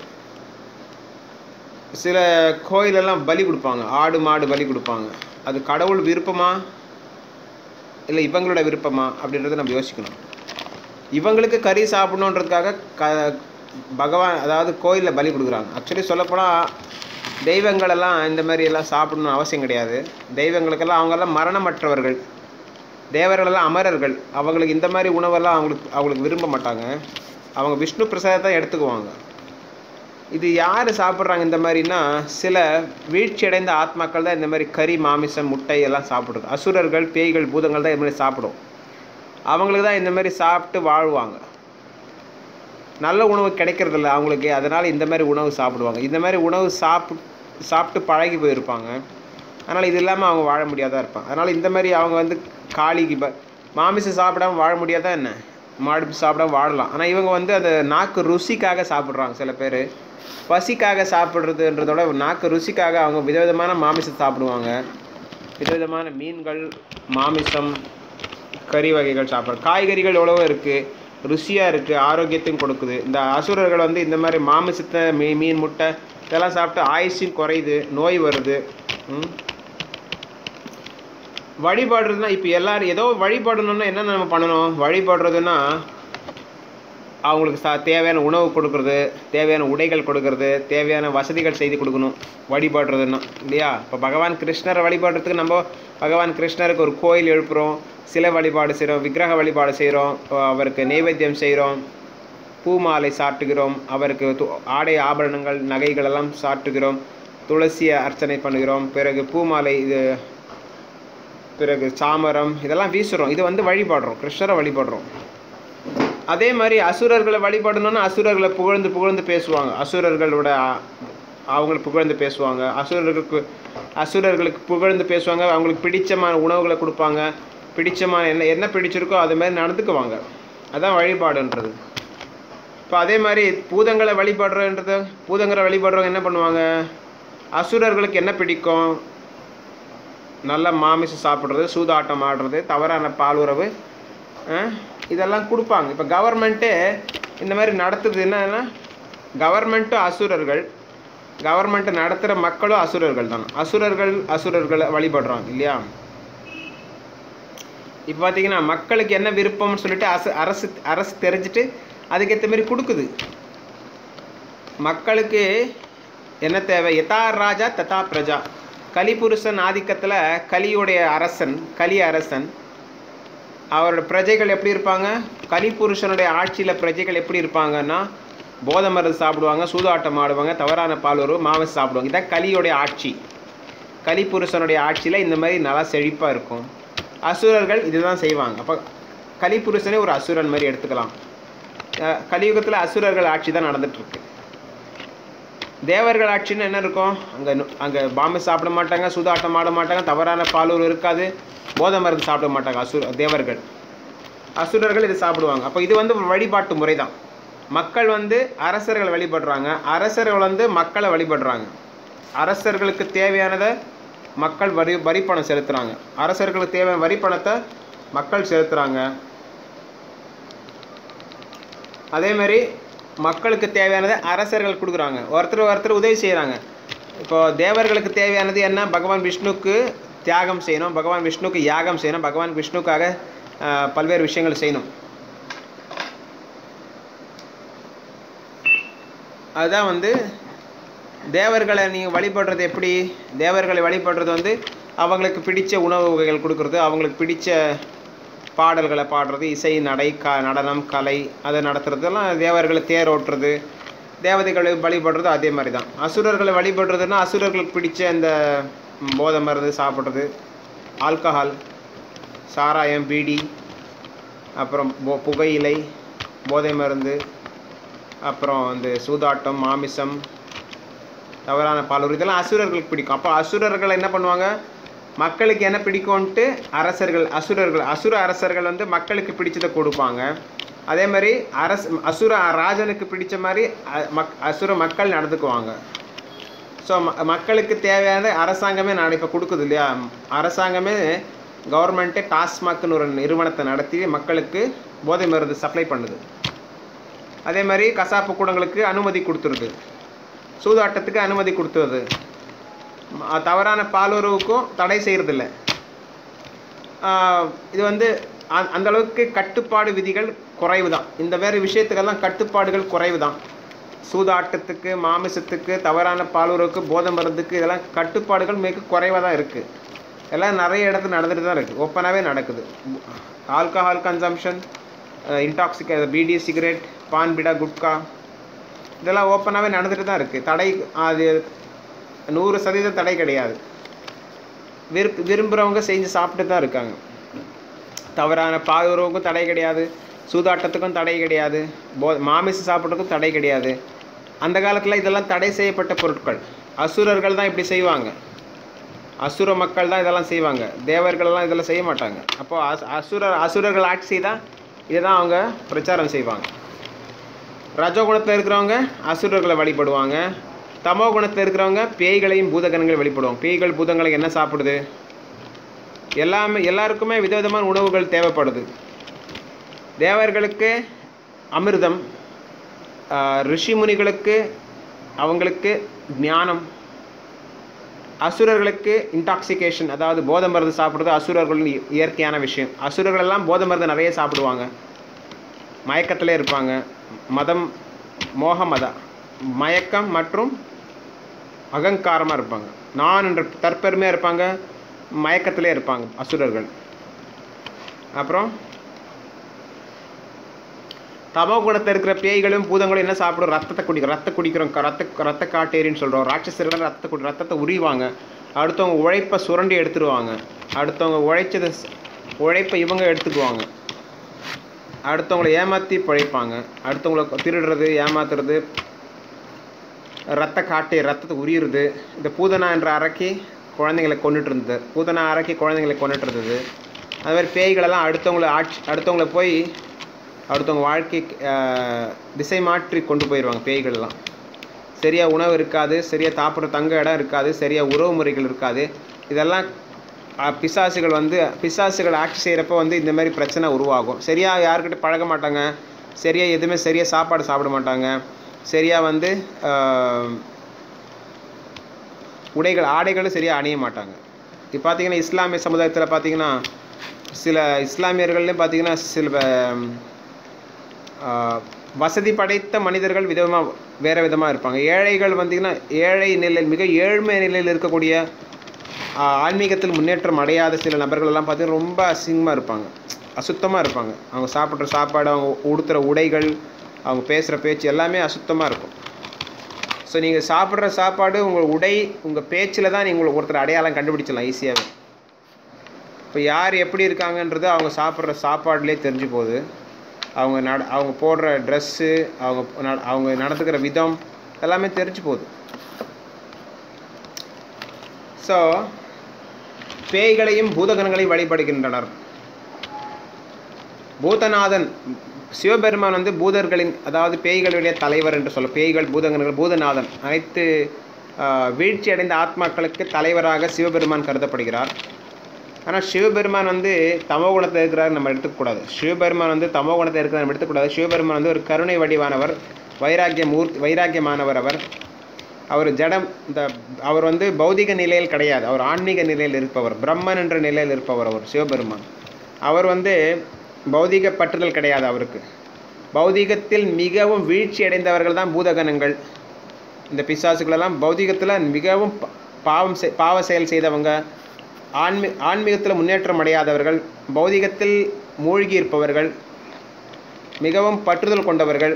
சில கோயிலெல்லாம் பலி கொடுப்பாங்க ஆடு மாடு பலி கொடுப்பாங்க அது கடவுள் விருப்பமா இல்லை இவங்களோட விருப்பமா அப்படின்றத நம்ம யோசிக்கணும் இவங்களுக்கு கறி சாப்பிடணுன்றதுக்காக க பகவான் அதாவது கோயிலில் பலி கொடுக்குறாங்க ஆக்சுவலி சொல்லப்போனால் தெய்வங்களெல்லாம் இந்த மாதிரி எல்லாம் சாப்பிடணும்னு அவசியம் கிடையாது தெய்வங்களுக்கெல்லாம் அவங்கெல்லாம் மரணமற்றவர்கள் தேவர்களெல்லாம் அமரர்கள் அவங்களுக்கு இந்த மாதிரி உணவெல்லாம் அவங்களுக்கு அவங்களுக்கு விரும்ப மாட்டாங்க அவங்க விஷ்ணு பிரசாதத்தை எடுத்துக்குவாங்க இது யார் சாப்பிட்றாங்க இந்த மாதிரினா சில வீழ்ச்சி அடைந்த ஆத்மாக்கள் தான் இந்த மாதிரி கறி மாமிசம் முட்டை எல்லாம் சாப்பிடுறது அசுரர்கள் பேய்கள் பூதங்கள் தான் இந்த மாதிரி சாப்பிடும் அவங்களுக்கு தான் இந்த மாதிரி சாப்பிட்டு வாழ்வாங்க நல்ல உணவு கிடைக்கிறதில்ல அவங்களுக்கு அதனால் இந்த மாதிரி உணவு சாப்பிடுவாங்க இந்த மாதிரி உணவு சாப்பிட் சாப்பிட்டு பழகி போயிருப்பாங்க அதனால் இது இல்லாமல் அவங்க வாழ முடியாதா இருப்பாங்க அதனால் இந்த மாதிரி அவங்க வந்து காளிக்கு ப மாமிசம் சாப்பிடாம வாழ முடியாதா என்ன மாடு சாப்பிடாம வாழலாம் ஆனால் இவங்க வந்து அந்த நாக்கு ருசிக்காக சாப்பிட்றாங்க சில பேர் பசிக்காக சாப்பிட்றதுன்றதோட நாக்கு ருசிக்காக அவங்க விதவிதமான மாமிசம் சாப்பிடுவாங்க விதவிதமான மீன்கள் மாமிசம் கறி வகைகள் சாப்பிட்ற காய்கறிகள் எவ்வளவோ இருக்குது ருசியாக இருக்குது ஆரோக்கியத்தையும் கொடுக்குது இந்த அசுரர்கள் வந்து இந்த மாதிரி மாமிசத்தை மீ மீன் முட்டை இதெல்லாம் சாப்பிட்டு ஆயுசும் குறையுது நோய் வருது ம். வழிபாடுறதுனா இப்போ எல்லாரும் ஏதோ வழிபடணும்னா என்ன நம்ம பண்ணணும் வழிபடுறதுன்னா அவங்களுக்கு சா தேவையான உணவு கொடுக்கறது தேவையான உடைகள் கொடுக்கறது தேவையான வசதிகள் செய்து கொடுக்கணும் வழிபடுறதுன்னா இல்லையா இப்போ பகவான் கிருஷ்ணரை வழிபடுறதுக்கு நம்ம பகவான் கிருஷ்ணருக்கு ஒரு கோயில் எழுப்புகிறோம் சிலை வழிபாடு செய்கிறோம் விக்கிரக வழிபாடு செய்கிறோம் அவருக்கு நைவேத்தியம் செய்கிறோம் பூமாலை சாட்டுகிறோம் அவருக்கு து- ஆடை ஆபரணங்கள் நகைகள் எல்லாம் சாட்டுகிறோம் துளசியை அர்ச்சனை பண்ணுகிறோம் பிறகு பூமாலை இது பிறகு சாமரம் இதெல்லாம் வீசுகிறோம் இது வந்து வழிபடுறோம் கிருஷ்ணரை வழிபடுறோம் அதே மாதிரி அசுரர்களை வழிபடணும்னா அசுரர்களை புகழ்ந்து புகழ்ந்து பேசுவாங்க அசுரர்களோட அ- அவங்களை புகழ்ந்து பேசுவாங்க அசுரர்களுக்கு அசுரர்களுக்கு புகழ்ந்து பேசுவாங்க அவங்களுக்கு பிடிச்சமான உணவுகளை கொடுப்பாங்க பிடிச்சமான என்ன என்ன பிடிச்சிருக்கோ அது மாதிரி நடந்துக்குவாங்க அதான் வழிபாடுன்றது இப்போ அதே மாதிரி பூதங்களை வழிபடுறன்றது பூதங்களை வழிபடுறவங்க என்ன பண்ணுவாங்க அசுரர்களுக்கு என்ன பிடிக்கும் நல்ல மாமிசம் சாப்பிட்றது சூதாட்டம் ஆடுறது தவறான பாலுறவு அஹ், இதெல்லாம் கொடுப்பாங்க இப்போ கவர்மெண்ட்டே இந்த மாதிரி நடத்துது என்னன்னா கவர்மெண்ட்டும் அசுரர்கள் கவர்மெண்ட்டை நடத்துகிற மக்களும் அசுரர்கள் தான் அசுரர்கள் அசுரர்களை வழிபடுறாங்க இல்லையா இப்போ பார்த்தீங்கன்னா மக்களுக்கு என்ன விருப்பம்னு சொல்லிட்டு அரசு அரசு அரசு தெரிஞ்சுட்டு அதுக்கேற்ற மாதிரி கொடுக்குது மக்களுக்கு என்ன தேவை யதா ராஜா ததா பிரஜா கலிபுருஷன் ஆதிக்கத்தில் கலியுடைய அரசன் கலி அரசன் அவரோட பிரஜைகள் எப்படி இருப்பாங்க கலிபுருஷனுடைய ஆட்சியில் பிரஜைகள் எப்படி இருப்பாங்கன்னா போதை மருந்து சாப்பிடுவாங்க சூதாட்டம் ஆடுவாங்க தவறான பாலுறவு மாவஸ் சாப்பிடுவாங்க இதான் கலியோடைய ஆட்சி கலிபுருஷனுடைய ஆட்சியில் இந்த மாதிரி நல்லா செழிப்பாக இருக்கும் அசுரர்கள் இதுதான் செய்வாங்க அப்போ கலிபுருஷனே ஒரு அசுரன் மாதிரி எடுத்துக்கலாம் அஹ் கலியுகத்தில் அசுரர்கள் ஆட்சி தான் நடந்துட்டுருக்கு தேவர்கள் ஆட்சின்னு என்ன இருக்கும் அங்கே அங்கே பாம்பு சாப்பிட மாட்டாங்க சூதாட்டம் ஆட மாட்டாங்க தவறான பாலூர் இருக்காது போதை மருந்து சாப்பிட மாட்டாங்க அசுர தேவர்கள் அசுரர்கள் இது சாப்பிடுவாங்க அப்போ இது வந்து ஒரு வழிபாட்டு முறை தான் மக்கள் வந்து அரசர்கள் வழிபடுறாங்க அரசர்கள் வந்து மக்களை வழிபடுறாங்க அரசர்களுக்கு தேவையானதை மக்கள் வரி வரிப்பணம் செலுத்துகிறாங்க அரசர்களுக்கு தேவையான வரிப்பணத்தை மக்கள் செலுத்துகிறாங்க அதே மாதிரி மக்களுக்கு தேவையானதை அரசர்கள் கொடுக்குறாங்க ஒருத்தர் ஒருத்தர் உதவி செய்கிறாங்க இப்போ தேவர்களுக்கு தேவையானது என்ன பகவான் விஷ்ணுக்கு தியாகம் செய்யணும் பகவான் விஷ்ணுக்கு யாகம் செய்யணும் பகவான் விஷ்ணுக்காக ஆஹ், பல்வேறு விஷயங்கள் செய்யணும் அதுதான் வந்து தேவர்களை நீங்கள் வழிபடுறது எப்படி தேவர்களை வழிபடுறது வந்து அவங்களுக்கு பிடிச்ச உணவு வகைகள் கொடுக்குறது அவங்களுக்கு பிடிச்ச பாடல்களை பாடுறது இசை நடை க நடனம் கலை அதை நடத்துறதெல்லாம் தேவர்களை தேர் ஓட்டுறது தேவதைகளை வழிபடுறது அதே மாதிரி தான் அசுரர்களை வழிபடுறதுன்னா அசுரர்களுக்கு பிடிச்ச இந்த ம், போதை மருந்து சாப்பிட்றது ஆல்கஹால் சாராயம் பீடி அப்புறம் பொ- புகையிலை போதை மருந்து அப்புறம் இந்த சூதாட்டம் மாமிசம் தவறான பாலூர் இதெல்லாம் அசுரர்களுக்கு பிடிக்கும் அப்போ அசுரர்கள் என்ன பண்ணுவாங்க மக்களுக்கு என்ன பிடிக்கும்ன்ட்டு அரசர்கள் அசுரர்கள் அசுர அரசர்கள் வந்து மக்களுக்கு பிடிச்சதை கொடுப்பாங்க அதே மாதிரி அரச அசுர ராஜனுக்கு பிடிச்ச மாதிரி அ- மக் அசுர மக்கள் நடந்துக்குவாங்க ஸோ மக்களுக்கு தேவையான அரசாங்கமே நான் இப்போ கொடுக்குது இல்லையா அரசாங்கமே கவர்மெண்ட்டே டாஸ்மாக்னு ஒரு நிறுவனத்தை நடத்தி மக்களுக்கு போதை மருந்து சப்ளை பண்ணுது அதே மாதிரி கசாப்பு கூடங்களுக்கு அனுமதி கொடுத்துருது சூதாட்டத்துக்கு அனுமதி கொடுத்துருது ம- தவறான பாலுறவுக்கும் தடை செய்கிறதில்ல இது வந்து அ- அந்த அளவுக்கு கட்டுப்பாடு விதிகள் குறைவு தான் இந்த வேறு விஷயத்துக்கெல்லாம் கட்டுப்பாடுகள் குறைவு தான் சூதாட்டத்துக்கு மாமிசத்துக்கு தவறான பாலுறவுக்கு போதை மருந்துக்கு இதெல்லாம் கட்டுப்பாடுகள் மிக குறைவாக தான் இருக்குது எல்லாம் நிறைய இடத்துல நடந்துட்டு தான் இருக்குது ஓப்பனாகவே நடக்குது ஆல்கஹால் கன்சம்ஷன் இன்டாக்சிகே பீடி சிகரெட் பான் பிடா குட்கா இதெல்லாம் ஓப்பனாகவே நடந்துட்டு தான் இருக்குது தடை அது நூறு சதவீதம் தடை கிடையாது விருப்ப விரும்புகிறவங்க செஞ்சு சாப்பிட்டு தான் இருக்காங்க தவறான பாலுறவுக்கும் தடை கிடையாது சூதாட்டத்துக்கும் தடை கிடையாது போ மாமிசம் சாப்பிட்றதுக்கும் தடை கிடையாது அந்த காலத்தில் இதெல்லாம் தடை செய்யப்பட்ட பொருட்கள் அசுரர்கள் தான் இப்படி செய்வாங்க அசுர மக்கள் தான் இதெல்லாம் செய்வாங்க தேவர்கள்லாம் இதெல்லாம் செய்ய மாட்டாங்க அப்போ அஸ் அசுரர் அசுரர்கள் ஆட்சி செய்தால் இதை தான் அவங்க பிரச்சாரம் செய்வாங்க ரஜோகுணத்தில் இருக்கிறவங்க அசுரர்களை வழிபடுவாங்க தமோ குணத்தில் இருக்கிறவங்க பேய்களையும் பூதகணங்களை வழிபடுவாங்க பேய்கள் பூதங்களை என்ன சாப்பிடுது எல்லாமே எல்லாருக்குமே விதவிதமான உணவுகள் தேவைப்படுது தேவர்களுக்கு அமிர்தம் ஆஹ், ரிஷி முனிகளுக்கு அவங்களுக்கு ஞானம் அசுரர்களுக்கு இன்டாக்சிகேஷன் அதாவது போதை மருந்து சாப்பிட்றது அசுரர்களின் இய- இயற்கையான விஷயம் அசுரர்கள் எல்லாம் போதை மருந்து நிறைய சாப்பிடுவாங்க மயக்கத்திலே இருப்பாங்க மதம் மோக மத மயக்கம் மற்றும் அகங்காரமாக இருப்பாங்க நான் என்ற தற்பெருமையாக இருப்பாங்க மயக்கத்திலே இருப்பாங்க அசுரர்கள் அப்புறம் தமோ குணத்தில் இருக்கிற பேய்களும் பூதங்களும் என்ன சாப்பிடும் ரத்தத்தை குடிக்கும் ரத்த குடிக்கிறோம் க- ரத்த ரத்த காட்டேரின்னு சொல்கிறோம் ராட்சசர்கள் ரத்த குடி ரத்தத்தை உரிவாங்க அடுத்தவங்க உழைப்பை சுரண்டி எடுத்துருவாங்க அடுத்தவங்க உழைச்சதை ஸ்- உழைப்பை இவங்க எடுத்துக்குவாங்க அடுத்தவங்களை ஏமாற்றி பிழைப்பாங்க அடுத்தவங்களை திருடுறது ஏமாத்துறது ரத்த காட்டு ரத்தத்தை உரியுறது இந்த பூதனா என்ற அரக்கி குழந்தைங்களை கொண்டுட்டு இருந்தது பூதனா அரக்கி குழந்தைங்களை கொண்டுட்டு இருந்தது அது மாதிரி பேய்களெல்லாம் அடுத்தவங்களை ஆட்சி அடுத்தவங்களை போய் அடுத்தவங்க வாழ்க்கை ஆஹ், திசை மாற்றி கொண்டு போயிடுவாங்க பேய்கள்லாம் சரியாக உணவு இருக்காது சரியாக சாப்பிட்ற தங்க இடம் இருக்காது சரியாக உறவு முறைகள் இருக்காது இதெல்லாம் ஆஹ், பிசாசுகள் வந்து பிசாசுகள் ஆட்சி செய்கிறப்ப வந்து இந்த மாதிரி பிரச்சனை உருவாகும் சரியாக யாருக்கிட்ட பழக மாட்டாங்க சரியாக எதுவுமே சரியாக சாப்பாடு சாப்பிட மாட்டாங்க சரியாக வந்து ஆஹ், உடைகள் ஆடைகளும் சரியாக அணிய மாட்டாங்க இப்போ பார்த்தீங்கன்னா இஸ்லாமிய சமுதாயத்தில் பார்த்தீங்கன்னா சில இஸ்லாமியர்கள்லையும் பார்த்தீங்கன்னா சில ஆஹ், வசதி படைத்த மனிதர்கள் விதமாக வேறு விதமாக இருப்பாங்க ஏழைகள் வந்தீங்கன்னா ஏழை நிலையில் மிக ஏழ்மை நிலையில் இருக்கக்கூடிய ஆஹ், ஆன்மீகத்தில் முன்னேற்றம் அடையாத சில நபர்கள் எல்லாம் பார்த்தீங்கன்னா ரொம்ப அசிங்கமாக இருப்பாங்க அசுத்தமாக இருப்பாங்க அவங்க சாப்பிட்ற சாப்பாடு அவங்க உடுத்துகிற உடைகள் அவங்க பேசுகிற பேச்சு எல்லாமே அசுத்தமாக இருக்கும் ஸோ நீங்கள் சாப்பிட்ற சாப்பாடு உங்கள் உடை உங்கள் பேச்சில் தான் நீங்கள் ஒருத்தர் அடையாளம் கண்டுபிடிச்சிடலாம் ஈஸியாகவே இப்போ யார் எப்படி இருக்காங்கன்றது அவங்க சாப்பிட்ற சாப்பாடுலேயே தெரிஞ்சு போகுது அவங்க நட அவங்க போடுற ட்ரெஸ்ஸு அவங்க ந- அவங்க நடந்துக்கிற விதம் எல்லாமே தெரிஞ்சு போகுது ஸோ பேய்களையும் பூதகணங்களையும் வழிபடுகின்றனர் பூதநாதன் சிவபெருமான் வந்து பூதர்களின் அதாவது பேய்களுடைய தலைவர் என்று சொல்ல பேய்கள் பூதகணங்கள் பூதநாதன் அனைத்து ஆஹ், வீழ்ச்சி அடைந்த ஆத்மாக்களுக்கு தலைவராக சிவபெருமான் கருதப்படுகிறார் ஆனால் சிவபெருமான் வந்து தமோ குணத்தில் இருக்கிறார் நம்ம எடுத்துக்கூடாது சிவபெருமான் வந்து தமோ குணத்தில் இருக்கிறார் நம்ம எடுத்துக்கூடாது சிவபெருமான் வந்து ஒரு கருணை வடிவானவர் வைராக்கிய மூர்த்தி வைராக்கியமானவர் அவர் அவர் ஜடம் இந்த அவர் வந்து பௌதிக நிலையில் கிடையாது அவர் ஆன்மீக நிலையில் இருப்பவர் பிரம்மன் என்ற நிலையில் இருப்பவர் அவர் சிவபெருமான் அவர் வந்து பௌதிக பற்றுதல் கிடையாது அவருக்கு பௌதிகத்தில் மிகவும் வீழ்ச்சி அடைந்தவர்கள் தான் பூதகணங்கள் இந்த பிசாசுகளெல்லாம் பௌதிகத்தில் மிகவும் பா- பாவம் செய் பாவ செயல் செய்தவங்க ஆன்மீ ஆன்மீகத்தில் முன்னேற்றம் அடையாதவர்கள் பௌதிகத்தில் மூழ்கி இருப்பவர்கள் மிகவும் பற்றுதல் கொண்டவர்கள்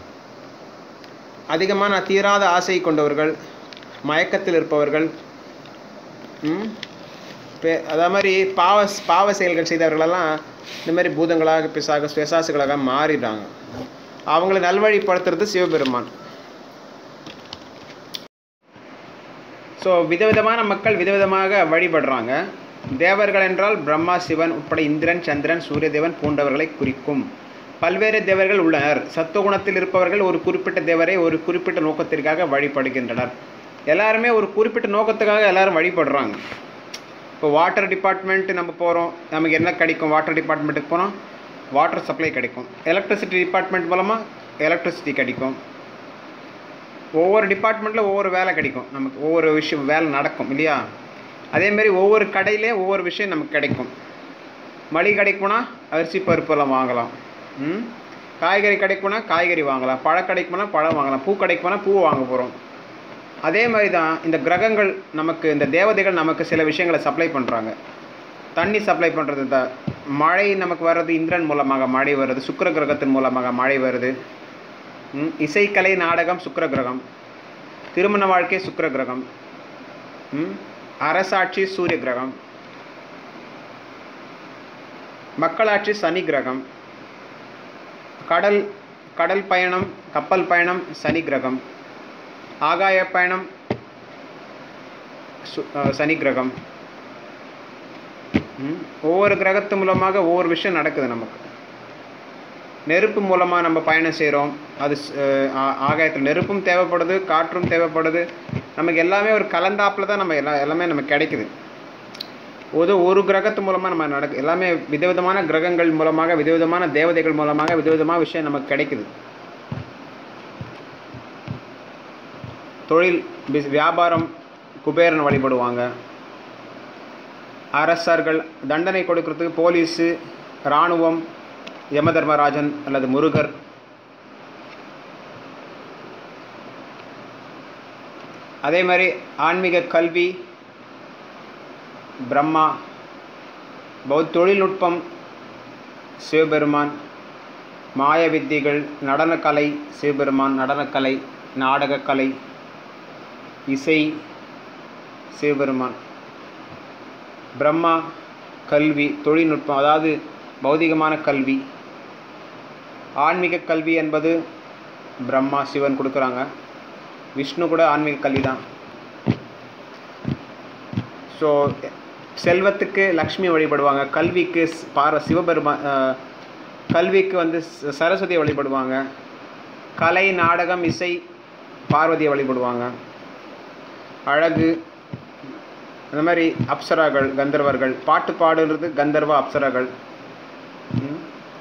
அதிகமான தீராத ஆசை கொண்டவர்கள் மயக்கத்தில் இருப்பவர்கள் ம், பே- அதே மாதிரி பாவ பாவ செயல்கள் செய்தவர்களெல்லாம் இந்த மாதிரி பூதங்களாக பிசாக பிசாசுகளாக மாறிடுறாங்க அவங்களை நல்வழிப்படுத்துறது சிவபெருமான் ஸோ விதவிதமான மக்கள் விதவிதமாக வழிபடுறாங்க தேவர்கள் என்றால் பிரம்மா சிவன் உட்பட இந்திரன் சந்திரன் சூரியதேவன் போன்றவர்களை குறிக்கும் பல்வேறு தேவர்கள் உள்ளனர் சத்துவகுணத்தில் இருப்பவர்கள் ஒரு குறிப்பிட்ட தேவரை ஒரு குறிப்பிட்ட நோக்கத்திற்காக வழிபடுகின்றனர் எல்லாருமே ஒரு குறிப்பிட்ட நோக்கத்துக்காக எல்லாரும் வழிபடுறாங்க இப்போ வாட்டர் டிபார்ட்மெண்ட் நம்ம போகிறோம் நமக்கு என்ன கிடைக்கும் வாட்டர் டிபார்ட்மெண்ட்டுக்கு போனால் வாட்டர் சப்ளை கிடைக்கும் எலக்ட்ரிசிட்டி டிபார்ட்மெண்ட் மூலமாக எலக்ட்ரிசிட்டி கிடைக்கும் ஒவ்வொரு டிபார்ட்மெண்ட்டில் ஒவ்வொரு வேலை கிடைக்கும் நமக்கு ஒவ்வொரு விஷயம் வேலை நடக்கும் இல்லையா அதேமாரி ஒவ்வொரு கடையிலே ஒவ்வொரு விஷயம் நமக்கு கிடைக்கும் மளிகை கடைக்கு போனால் அரிசி பருப்பெல்லாம் வாங்கலாம் ம் காய்கறி கடைக்கு போனால் காய்கறி வாங்கலாம் பழக்கடைக்கு போனால் பழம் வாங்கலாம் பூ கடைக்கு போனால் பூ வாங்க போகிறோம் அதே மாதிரி தான் இந்த கிரகங்கள் நமக்கு இந்த தேவதைகள் நமக்கு சில விஷயங்களை சப்ளை பண்ணுறாங்க தண்ணி சப்ளை பண்ணுறது இந்த மழை நமக்கு வர்றது இந்திரன் மூலமாக மழை வருது சுக்கிர கிரகத்தின் மூலமாக மழை வருது ம், இசைக்கலை நாடகம் சுக்கிர கிரகம் திருமண வாழ்க்கை சுக்கிர கிரகம் ம், அரசாட்சி சூரிய கிரகம் மக்களாட்சி சனி கிரகம் கடல் கடல் பயணம் கப்பல் பயணம் சனி கிரகம் ஆகாய பயணம் சு- அஹ், சனி கிரகம் ம், ஒவ்வொரு கிரகத்து மூலமாக ஒவ்வொரு விஷயம் நடக்குது நமக்கு நெருப்பு மூலமாக நம்ம பயணம் செய்கிறோம் அது ஸ்- அஹ், ஆ- ஆகாயத்தில் நெருப்பும் தேவைப்படுது காற்றும் தேவைப்படுது நமக்கு எல்லாமே ஒரு கலந்தாப்பில் தான் நம்ம எல்லா எல்லாமே நமக்கு கிடைக்குது ஒரு ஒரு கிரகத்து மூலமாக நம்ம நடக்கு எல்லாமே விதவிதமான கிரகங்கள் மூலமாக விதவிதமான தேவதைகள் மூலமாக விதவிதமான விஷயம் நமக்கு கிடைக்குது தொழில் பிஸ் வியாபாரம் குபேரன் வழிபடுவாங்க அரசர்கள் தண்டனை கொடுக்கறதுக்கு போலீஸு இராணுவம் யமதர்மராஜன் அல்லது முருகர் அதே மாதிரி ஆன்மீக கல்வி பிரம்மா பௌத்த தொழில்நுட்பம் சிவபெருமான் மாய வித்திகள் நடனக்கலை சிவபெருமான் நடனக்கலை நாடகக்கலை இசை சிவபெருமான் பிரம்மா கல்வி தொழில்நுட்பம் அதாவது பௌதிகமான கல்வி ஆன்மீக கல்வி என்பது பிரம்மா சிவன் கொடுக்குறாங்க விஷ்ணு கூட ஆன்மீக கல்வி தான் ஸோ செல்வத்துக்கு லக்ஷ்மி வழிபடுவாங்க கல்விக்கு ஸ்- பார சிவபெருமா அஹ், கல்விக்கு வந்து ச- சரஸ்வதியை வழிபடுவாங்க கலை நாடகம் இசை பார்வதியை வழிபடுவாங்க அழகு அந்த மாதிரி அப்சராகள் கந்தர்வர்கள் பாட்டு பாடுறது கந்தர்வ அப்சராகள் ம்.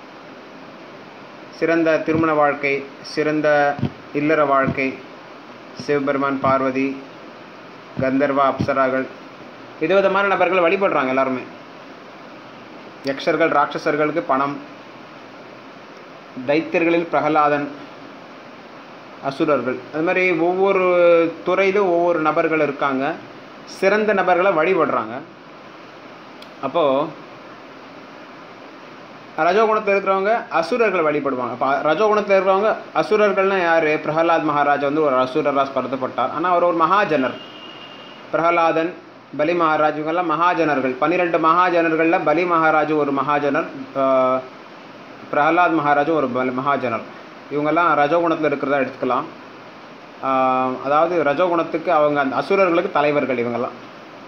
சிறந்த திருமண வாழ்க்கை சிறந்த இல்லற வாழ்க்கை சிவபெருமான் பார்வதி கந்தர்வ அப்சராகள் விதவிதமான நபர்கள் வழிபடுறாங்க எல்லாருமே யக்ஷர்கள் ராட்சசர்களுக்கு பணம் தைத்தியர்களில் பிரகலாதன் அசுரர்கள் அது மாதிரி ஒவ்வொரு துறையிலும் ஒவ்வொரு நபர்கள் இருக்காங்க சிறந்த நபர்களை வழிபடுறாங்க அப்போது ரஜோகுணத்தில் இருக்கிறவங்க அசுரர்களை வழிபடுவாங்க அப்போ ரஜோகுணத்தில் இருக்கிறவங்க அசுரர்கள்னா யார் பிரகலாத் மகாராஜா வந்து ஒரு அசுரராக கருதப்பட்டார் ஆனால் அவர் ஒரு மகாஜனர் பிரகலாதன் பலி மகாராஜ் இவங்கெல்லாம் மகாஜனர்கள் பன்னிரெண்டு மகாஜனர்களில் பலி மகாராஜ் ஒரு மகாஜனர் ஆஹ், பிரகலாத் மகாராஜ் ஒரு பல மகாஜனர் இவங்கெல்லாம் ரஜோகுணத்தில் இருக்கிறதா எடுத்துக்கலாம் ஆஹ், அதாவது ரஜோகுணத்துக்கு அவங்க அந்த அசுரர்களுக்கு தலைவர்கள் இவங்கெல்லாம்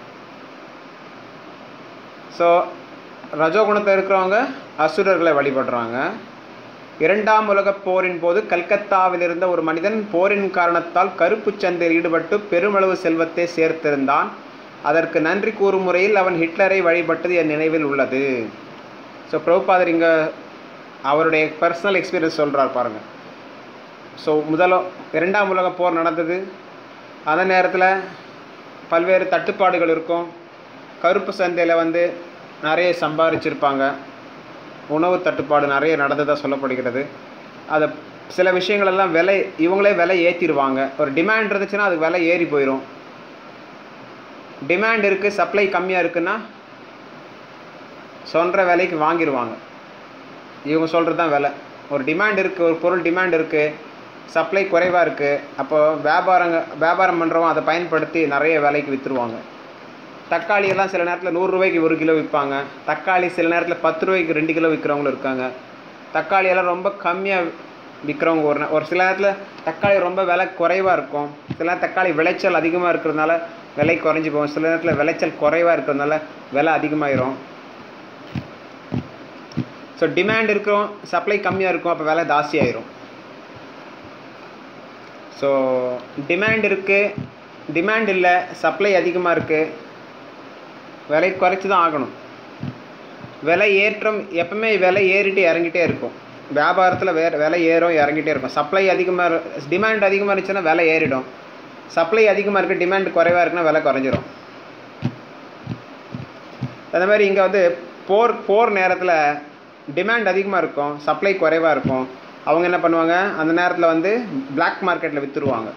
ஸோ ரஜோகுணத்தில் இருக்கிறவங்க அசுரர்களை வழிபடுறாங்க இரண்டாம் உலகப் போரின் போது கல்கத்தாவில் இருந்த ஒரு மனிதன் போரின் காரணத்தால் கருப்புச் சந்தையில் ஈடுபட்டு பெருமளவு செல்வத்தை சேர்த்திருந்தான் அதற்கு நன்றி கூறும் முறையில் அவன் ஹிட்லரை வழிபட்டது என் நினைவில் உள்ளது ஸோ பிரபுபாதர் இங்கே அவருடைய பர்சனல் எக்ஸ்பீரியன்ஸ் சொல்கிறார் பாருங்கள் ஸோ முதல இரண்டாம் உலகப் போர் நடந்தது அந்த நேரத்தில் பல்வேறு தட்டுப்பாடுகள் இருக்கும் கருப்பு சந்தையில் வந்து நிறைய சம்பாரிச்சிருப்பாங்க உணவு தட்டுப்பாடு நிறைய நடந்ததாக சொல்லப்படுகிறது அதை சில விஷயங்களெல்லாம் விலை இவங்களே விலை ஏற்றிடுவாங்க ஒரு டிமாண்ட் இருந்துச்சுன்னா அதுக்கு விலை ஏறி போயிடும் டிமாண்ட் இருக்குது சப்ளை கம்மியாக இருக்குன்னா சொல்கிற விலைக்கு வாங்கிடுவாங்க இவங்க சொல்கிறது தான் விலை ஒரு டிமாண்ட் இருக்குது ஒரு பொருள் டிமாண்ட் இருக்குது சப்ளை குறைவாக இருக்குது அப்போ வியாபாரங்க வியாபாரம் பண்ணுறவங்க அதை பயன்படுத்தி நிறைய விலைக்கு விற்றுருவாங்க தக்காளி எல்லாம் சில நேரத்தில் நூறுரூவாய்க்கு ஒரு கிலோ விற்பாங்க தக்காளி சில நேரத்தில் பத்து ரூபாய்க்கு ரெண்டு கிலோ விற்கிறவங்களும் இருக்காங்க தக்காளி எல்லாம் ரொம்ப கம்மியாக விற்கிறவங்க ஒரு நே- ஒரு சில நேரத்தில் தக்காளி ரொம்ப விலை குறைவாக இருக்கும் சில நேரம் தக்காளி விளைச்சல் அதிகமாக இருக்கிறதுனால விலை குறைஞ்சி போகும் சில நேரத்தில் விளைச்சல் குறைவாக இருக்கிறதுனால விலை அதிகமாயிரும் ஸோ டிமாண்ட் இருக்கும் சப்ளை கம்மியாக இருக்கும் அப்போ விலை ஜாஸ்தியாயிரும் ஸோ டிமாண்ட் இருக்குது டிமாண்ட் இல்லை சப்ளை அதிகமாக இருக்குது விலை குறைச்சி தான் ஆகணும் விலை ஏற்றம் எப்பவுமே விலை ஏறிட்டு இறங்கிட்டே இருக்கும் வியாபாரத்தில் வேறு விலை ஏறும் இறங்கிட்டே இருக்கும் சப்ளை அதிகமாக டிமாண்ட் அதிகமாக இருந்துச்சுன்னா விலை ஏறிடும் சப்ளை அதிகமாக இருக்குது டிமாண்ட் குறைவாக இருக்குன்னா விலை குறைஞ்சிரும் அந்த மாதிரி இங்கே வந்து போர் போர் நேரத்தில் டிமாண்ட் அதிகமாக இருக்கும் சப்ளை குறைவாக இருக்கும் அவங்க என்ன பண்ணுவாங்க அந்த நேரத்தில் வந்து பிளாக் மார்க்கெட்டில் விற்றுருவாங்க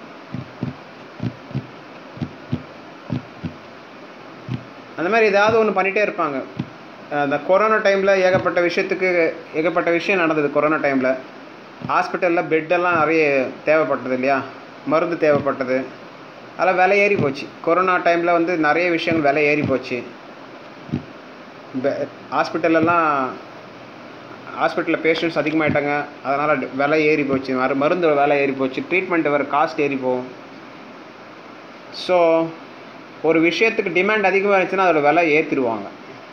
அந்த மாதிரி ஏதாவது ஒன்று பண்ணிகிட்டே இருப்பாங்க அந்த கொரோனா டைமில் ஏகப்பட்ட விஷயத்துக்கு ஏகப்பட்ட விஷயம் நடந்தது கொரோனா டைமில் ஹாஸ்பிட்டலில் பெட்டெல்லாம் நிறைய தேவைப்பட்டது இல்லையா மருந்து தேவைப்பட்டது அதெல்லாம் விலை ஏறி போச்சு கொரோனா டைமில் வந்து நிறைய விஷயங்கள் விலை ஏறி போச்சு ஹாஸ்பிட்டலெல்லாம் ஹாஸ்பிட்டலில் பேஷண்ட்ஸ் அதிகமாகிட்டாங்க அதனால் விலை ஏறி போச்சு மரு மருந்து விலை ஏறி போச்சு ட்ரீட்மெண்ட் வேறு காஸ்ட் ஏறி போகும் ஸோ ஒரு விஷயத்துக்கு டிமாண்ட் அதிகமாக இருந்துச்சுன்னா அதோட விலை ஏற்றிடுவாங்க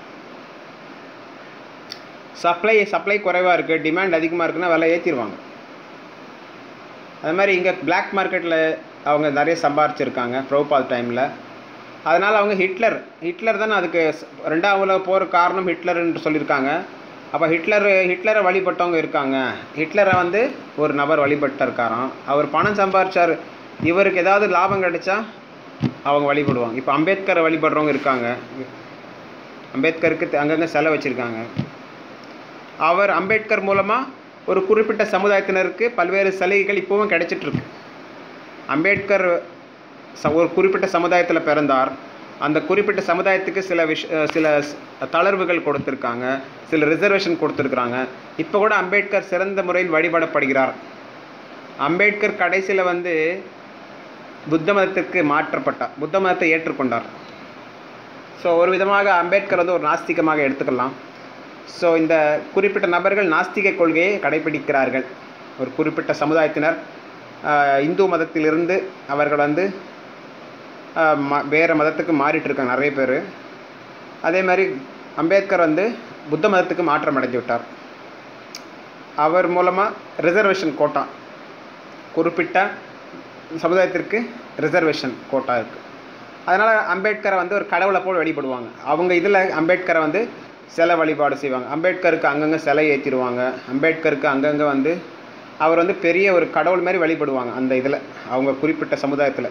சப்ளை சப்ளை குறைவாக இருக்குது டிமாண்ட் அதிகமாக இருக்குன்னா விலை ஏற்றிடுவாங்க அது மாதிரி இங்கே பிளாக் மார்க்கெட்டில் அவங்க நிறைய சம்பாரிச்சிருக்காங்க ப்ரோபால் டைமில் அதனால் அவங்க ஹிட்லர் ஹிட்லர் தானே அதுக்கு ரெண்டாவது உலக போகிற காரணம் ஹிட்லர்ன்னு சொல்லியிருக்காங்க அப்போ ஹிட்லர் ஹிட்லரை வழிபட்டவங்க இருக்காங்க ஹிட்லரை வந்து ஒரு நபர் வழிபட்டு இருக்காராம் அவர் பணம் சம்பாரிச்சார் இவருக்கு ஏதாவது லாபம் கிடைச்சா அவங்க வழிபடுவாங்க இப்போ அம்பேத்கரை வழிபடுறவங்க இருக்காங்க அம்பேத்கருக்கு அங்கங்கே செலை வச்சுருக்காங்க அவர் அம்பேத்கர் மூலமாக ஒரு குறிப்பிட்ட சமுதாயத்தினருக்கு பல்வேறு சலுகைகள் இப்போவும் கிடைச்சிட்ருக்கு அம்பேத்கர் ச ஒரு குறிப்பிட்ட சமுதாயத்தில் பிறந்தார் அந்த குறிப்பிட்ட சமுதாயத்துக்கு சில விஷ சில தளர்வுகள் கொடுத்துருக்காங்க சில ரிசர்வேஷன் கொடுத்துருக்குறாங்க இப்போ கூட அம்பேத்கர் சிறந்த முறையில் வழிபடப்படுகிறார் அம்பேத்கர் கடைசியில் வந்து புத்த மதத்திற்கு மாற்றப்பட்டார் புத்த மதத்தை ஏற்றுக்கொண்டார் ஸோ ஒரு விதமாக அம்பேத்கர் வந்து ஒரு நாஸ்திகமாக எடுத்துக்கலாம் ஸோ இந்த குறிப்பிட்ட நபர்கள் நாஸ்திக கொள்கையை கடைபிடிக்கிறார்கள் ஒரு குறிப்பிட்ட சமுதாயத்தினர் இந்து மதத்திலிருந்து அவர்கள் வந்து ம வேறு மதத்துக்கு மாறிட்டு இருக்காங்க நிறைய பேர் அதே மாதிரி அம்பேத்கர் வந்து புத்த மதத்துக்கு மாற்றம் அடைஞ்சு விட்டார் அவர் மூலமாக ரிசர்வேஷன் கோட்டா குறிப்பிட்ட சமுதாயத்திற்கு ரிசர்வேஷன் கோட்டா இருக்குது அதனால் அம்பேத்கரை வந்து ஒரு கடவுளை போல் வழிபடுவாங்க அவங்க இதில் அம்பேத்கரை வந்து சிலை வழிபாடு செய்வாங்க அம்பேத்கருக்கு அங்கங்கே சிலை ஏற்றிடுவாங்க அம்பேத்கருக்கு அங்கங்கே வந்து அவர் வந்து பெரிய ஒரு கடவுள் மாதிரி வழிபடுவாங்க அந்த இதில் அவங்க குறிப்பிட்ட சமுதாயத்தில்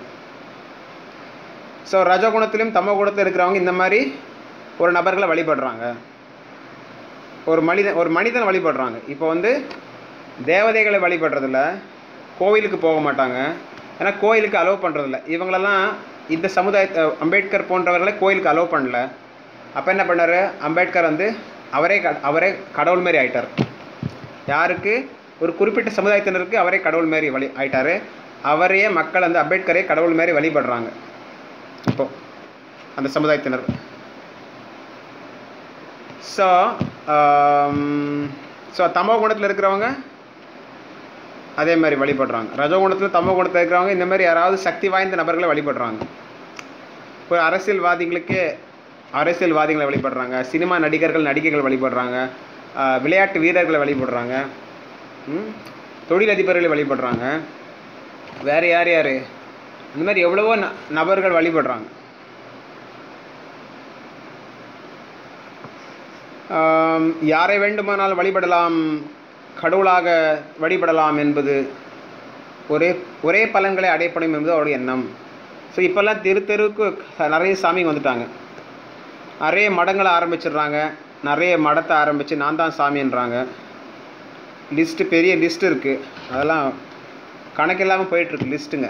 ஸோ ரஜகுணத்திலும் தமோ குணத்தில் இருக்கிறவங்க இந்த மாதிரி ஒரு நபர்களை வழிபடுறாங்க ஒரு மனிதன் ஒரு மனிதனை வழிபடுறாங்க இப்போ வந்து தேவதைகளை வழிபடுறதில்ல கோவிலுக்கு போக மாட்டாங்க ஏன்னா கோயிலுக்கு அலோவ் பண்ணுறதில்ல இவங்களெல்லாம் இந்த சமுதாய அம்பேத்கர் போன்றவர்களை கோயிலுக்கு அலோவ் பண்ணல அப்போ என்ன பண்ணார் அம்பேத்கர் வந்து அவரே க அவரே கடவுள் மாரி ஆயிட்டார் யாருக்கு ஒரு குறிப்பிட்ட சமுதாயத்தினருக்கு அவரே கடவுள் மாரி வழி ஆயிட்டார் அவரையே மக்கள் வந்து அம்பேத்கரே கடவுள் மாரி வழிபடுறாங்க இப்போ அந்த சமுதாயத்தினர் ஸோ ஸோ தமோ குணத்தில் இருக்கிறவங்க அதே மாதிரி வழிபடுறாங்க ரஜோ குணத்தில் தமோ குணத்தில் இருக்கிறவங்க இந்த மாதிரி யாராவது சக்தி வாய்ந்த நபர்களை வழிபடுறாங்க இப்போ அரசியல்வாதிகளுக்கு அரசியல்வாதிகளை வழிபடுறாங்க சினிமா நடிகர்கள் நடிகைகள் வழிபடுறாங்க விளையாட்டு வீரர்களை வழிபடுறாங்க தொழிலதிபர்களை வழிபடுறாங்க வேறு யார் யார் இந்த மாதிரி எவ்வளவோ ந நபர்கள் வழிபடுறாங்க யாரை வேண்டுமானால் வழிபடலாம் கடவுளாக வழிபடலாம் என்பது ஒரே ஒரே பலன்களை அடையப்படும் என்பது அவருடைய எண்ணம் ஸோ இப்போல்லாம் தெரு தெருவுக்கு நிறைய சாமிங்க வந்துட்டாங்க நிறைய மடங்களை ஆரம்பிச்சிடுறாங்க நிறைய மடத்தை ஆரம்பித்து நான் தான் சாமின்றாங்க லிஸ்ட்டு பெரிய லிஸ்ட் இருக்குது அதெல்லாம் கணக்கில்லாமல் போயிட்டுருக்கு லிஸ்ட்டுங்க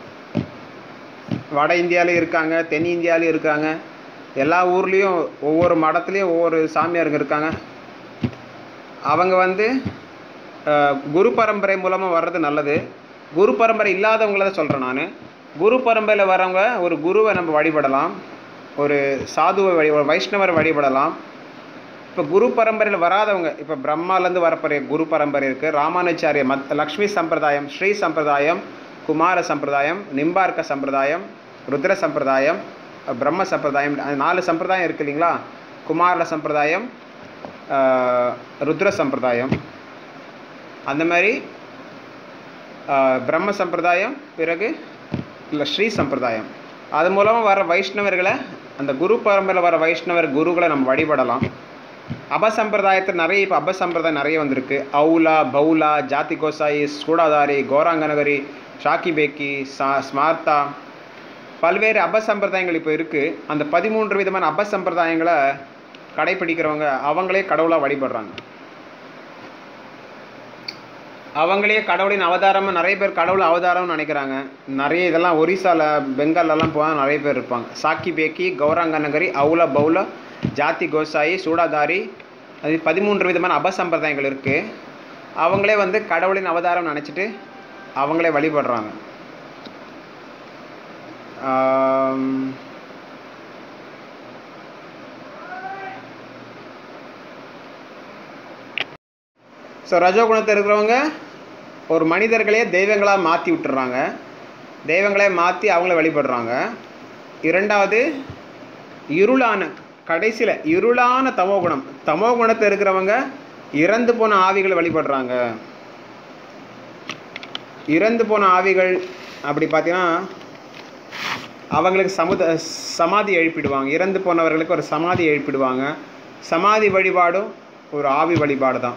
வட இந்தியாவிலையும் இருக்காங்க தென் இந்தியாவிலையும் இருக்காங்க எல்லா ஊர்லேயும் ஒவ்வொரு மடத்துலேயும் ஒவ்வொரு சாமியாருங்க இருக்காங்க அவங்க வந்து குரு பரம்பரை மூலமாக வர்றது நல்லது குரு பரம்பரை இல்லாதவங்கள தான் சொல்கிறேன் நான் குரு பரம்பரையில் வரவங்க ஒரு குருவை நம்ம வழிபடலாம் ஒரு சாதுவை வழி வைஷ்ணவரை வழிபடலாம் இப்போ குரு பரம்பரையில் வராதவங்க இப்போ பிரம்மாலேருந்து வரப்போகிற குரு பரம்பரை இருக்குது ராமானுச்சாரிய மத் லக்ஷ்மி சம்பிரதாயம் ஸ்ரீ சம்பிரதாயம் குமார சம்பிரதாயம் நிம்பார்க்க சம்பிரதாயம் ருத்ர சம்பிரதாயம் பிரம்ம சம்பிரதாயம் நாலு சம்பிரதாயம் இருக்குது இல்லைங்களா குமார சம்பிரதாயம் ருத்ர சம்பிரதாயம் அந்த மாதிரி பிரம்ம சம்பிரதாயம் பிறகு இல்லை ஸ்ரீ சம்பிரதாயம் அது மூலமாக வர வைஷ்ணவர்களை அந்த குரு பரம்பரையில் வர வைஷ்ணவர் குருகளை நம்ம வழிபடலாம் அபசம்பிரதாயத்தில் நிறைய இப்போ அபசம்பிரதாயம் நிறைய வந்திருக்கு அவுலா பவுலா ஜாதி கோசாயி சூடாதாரி கோராங்கனகரி ஷாக்கி பேக்கி சா ஸ்மார்த்தா பல்வேறு அபசம்பிரதாயங்கள் இப்போ இருக்குது அந்த பதிமூன்று விதமான அபசம்பிரதாயங்களை கடைப்பிடிக்கிறவங்க அவங்களே கடவுளாக வழிபடுறாங்க அவங்களே கடவுளின் அவதாரமாக நிறைய பேர் கடவுள் அவதாரம்னு நினைக்கிறாங்க நிறைய இதெல்லாம் ஒரிசாவில் பெங்கால்லலாம் போனால் நிறைய பேர் இருப்பாங்க சாக்கி பேக்கி கௌராங்கநகரி அவுல பவுல ஜாதி கோசாயி சூடாதாரி அது பதிமூன்று விதமான அபசம்பிரதாயங்கள் இருக்குது அவங்களே வந்து கடவுளின் அவதாரம் நினச்சிட்டு அவங்களே வழிபடுறாங்க ஆம், ஸோ ரஜோகுணத்தில் இருக்கிறவங்க ஒரு மனிதர்களே தெய்வங்களாக மாற்றி விட்டுறாங்க தெய்வங்களே மாற்றி அவங்கள வழிபடுறாங்க இரண்டாவது இருளான கடைசியில் இருளான தமோகுணம் தமோகுணத்தில் இருக்கிறவங்க இறந்து போன ஆவிகளை வழிபடுறாங்க இறந்து போன ஆவிகள் அப்படி பார்த்தீங்கன்னா அவங்களுக்கு சமுத சமாதி எழுப்பிடுவாங்க இறந்து போனவர்களுக்கு ஒரு சமாதி எழுப்பிடுவாங்க சமாதி வழிபாடும் ஒரு ஆவி வழிபாடு தான்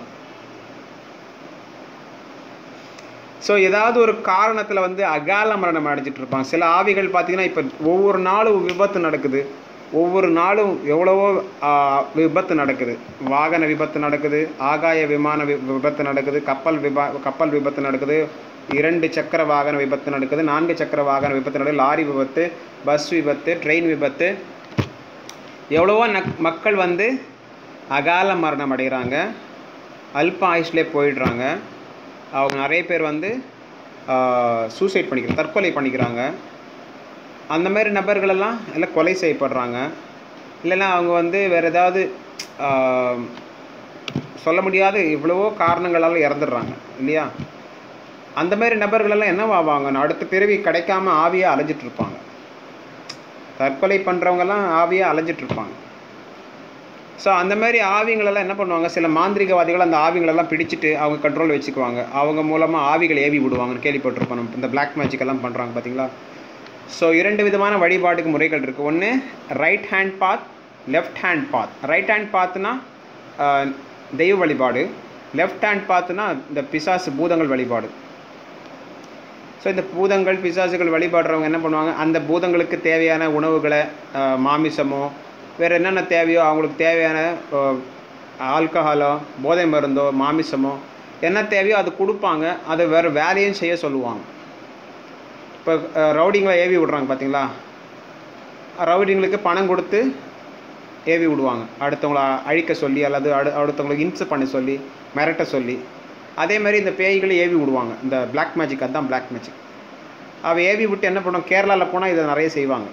ஸோ ஏதாவது ஒரு காரணத்தில் வந்து அகால மரணம் அடைஞ்சிட்டு இருப்பாங்க சில ஆவிகள் பார்த்தீங்கன்னா இப்போ ஒவ்வொரு நாளும் விபத்து நடக்குது ஒவ்வொரு நாளும் எவ்வளவோ ஆ, விபத்து நடக்குது வாகன விபத்து நடக்குது ஆகாய விமான வி விபத்து நடக்குது கப்பல் விபா கப்பல் விபத்து நடக்குது இரண்டு சக்கர வாகன விபத்து நடக்குது நான்கு சக்கர வாகன விபத்து நடக்குது லாரி விபத்து பஸ் விபத்து ட்ரெயின் விபத்து எவ்வளவோ நக் மக்கள் வந்து அகால மரணம் அடைகிறாங்க அல்ப ஆயுஷ்லேயே போயிடுறாங்க அவங்க நிறைய பேர் வந்து சூசைட் பண்ணிக்கிறாங்க தற்கொலை பண்ணிக்கிறாங்க அந்த மாதிரி நபர்களெல்லாம் எல்லாம் கொலை செய்யப்படுறாங்க இல்லைன்னா அவங்க வந்து வேறு ஏதாவது ஆஹ், சொல்ல முடியாத இவ்வளவோ காரணங்களால் இறந்துடுறாங்க இல்லையா அந்த மாதிரி நபர்களெல்லாம் என்னவாவாங்க அடுத்த பிறவி கிடைக்காம ஆவியாக அலைஞ்சிட்டு இருப்பாங்க தற்கொலை பண்ணுறவங்கெல்லாம் ஆவியாக அலைஞ்சிட்டு இருப்பாங்க ஸோ அந்த மாதிரி ஆவிங்களெல்லாம் என்ன பண்ணுவாங்க சில மாந்திரிகவாதிகள் அந்த ஆவிங்களெல்லாம் பிடிச்சிட்டு அவங்க கண்ட்ரோல் வச்சுக்குவாங்க அவங்க மூலமாக ஆவிகள் ஏவி விடுவாங்கன்னு கேள்விப்பட்டிருப்போம் நம்ம இந்த பிளாக் மேஜிக் எல்லாம் பண்ணுறாங்க பார்த்தீங்களா ஸோ இரண்டு விதமான வழிபாட்டுக்கு முறைகள் இருக்குது ஒன்று right hand path left hand path right hand பாத்னா தெய்வ வழிபாடு லெஃப்ட் ஹேண்ட் பாத்துனா இந்த பிசாசு பூதங்கள் வழிபாடு ஸோ இந்த பூதங்கள் பிசாசுகள் வழிபாடுறவங்க என்ன பண்ணுவாங்க அந்த பூதங்களுக்கு தேவையான உணவுகளை ஆஹ், மாமிசமோ வேறு என்னென்ன தேவையோ அவங்களுக்கு தேவையான ஆல்கஹாலோ போதை மருந்தோ மாமிசமோ என்ன தேவையோ அது கொடுப்பாங்க அதை வேறு வேலையும் செய்ய சொல்லுவாங்க இப்போ ரவுடிங்களை ஏவி விடுறாங்க பார்த்தீங்களா ரவுடிங்களுக்கு பணம் கொடுத்து ஏவி விடுவாங்க அடுத்தவங்கள அழிக்க சொல்லி அல்லது அடு அடுத்தவங்களுக்கு இன்சு பண்ண சொல்லி மிரட்ட சொல்லி அதே மாதிரி இந்த பேய்களை ஏவி விடுவாங்க இந்த பிளாக் மேஜிக் அதுதான் பிளாக் மேஜிக் அவ ஏவி விட்டு என்ன பண்ணுவோம் கேரளாவில் போனால் இதை நிறைய செய்வாங்க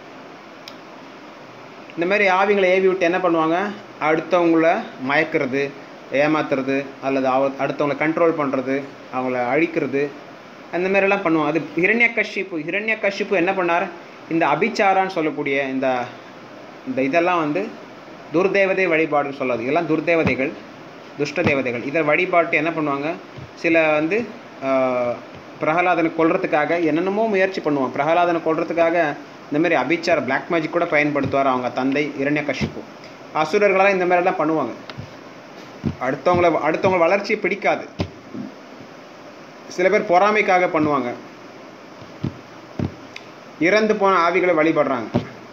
இந்த மாதிரி ஆவிங்களை ஏவி விட்டு என்ன பண்ணுவாங்க அடுத்தவங்கள மயக்கிறது ஏமாத்துறது அல்லது அவ அடுத்தவங்கள கண்ட்ரோல் பண்ணுறது அவங்கள அழிக்கிறது அந்த மாதிரிலாம் பண்ணுவாங்க அது ஹிரண்ய கஷிப்பு ஹிரண்ய கஷிப்பு என்ன பண்ணார் இந்த அபிச்சாரான்னு சொல்லக்கூடிய இந்த இந்த இதெல்லாம் வந்து துர்தேவதை வழிபாடுன்னு சொல்லாது இதெல்லாம் துர்தேவதைகள் துஷ்ட தேவதைகள் இதை வழிபாட்டு என்ன பண்ணுவாங்க சில வந்து ஆஹ், பிரகலாதனை கொல்றதுக்காக என்னென்னமோ முயற்சி பண்ணுவாங்க பிரகலாதனை கொல்றதுக்காக இந்த மாதிரி அபிச்சார பிளாக் மேஜிக் கூட பயன்படுத்துவார் அவங்க தந்தை இரண்யகஷிப்பு அசுரர்களாக இந்த மாதிரிலாம் பண்ணுவாங்க அடுத்தவங்கள அடுத்தவங்க வளர்ச்சியை பிடிக்காது சில பேர் பொறாமைக்காக பண்ணுவாங்க இறந்து போன ஆவிகளை வழிபடுறாங்க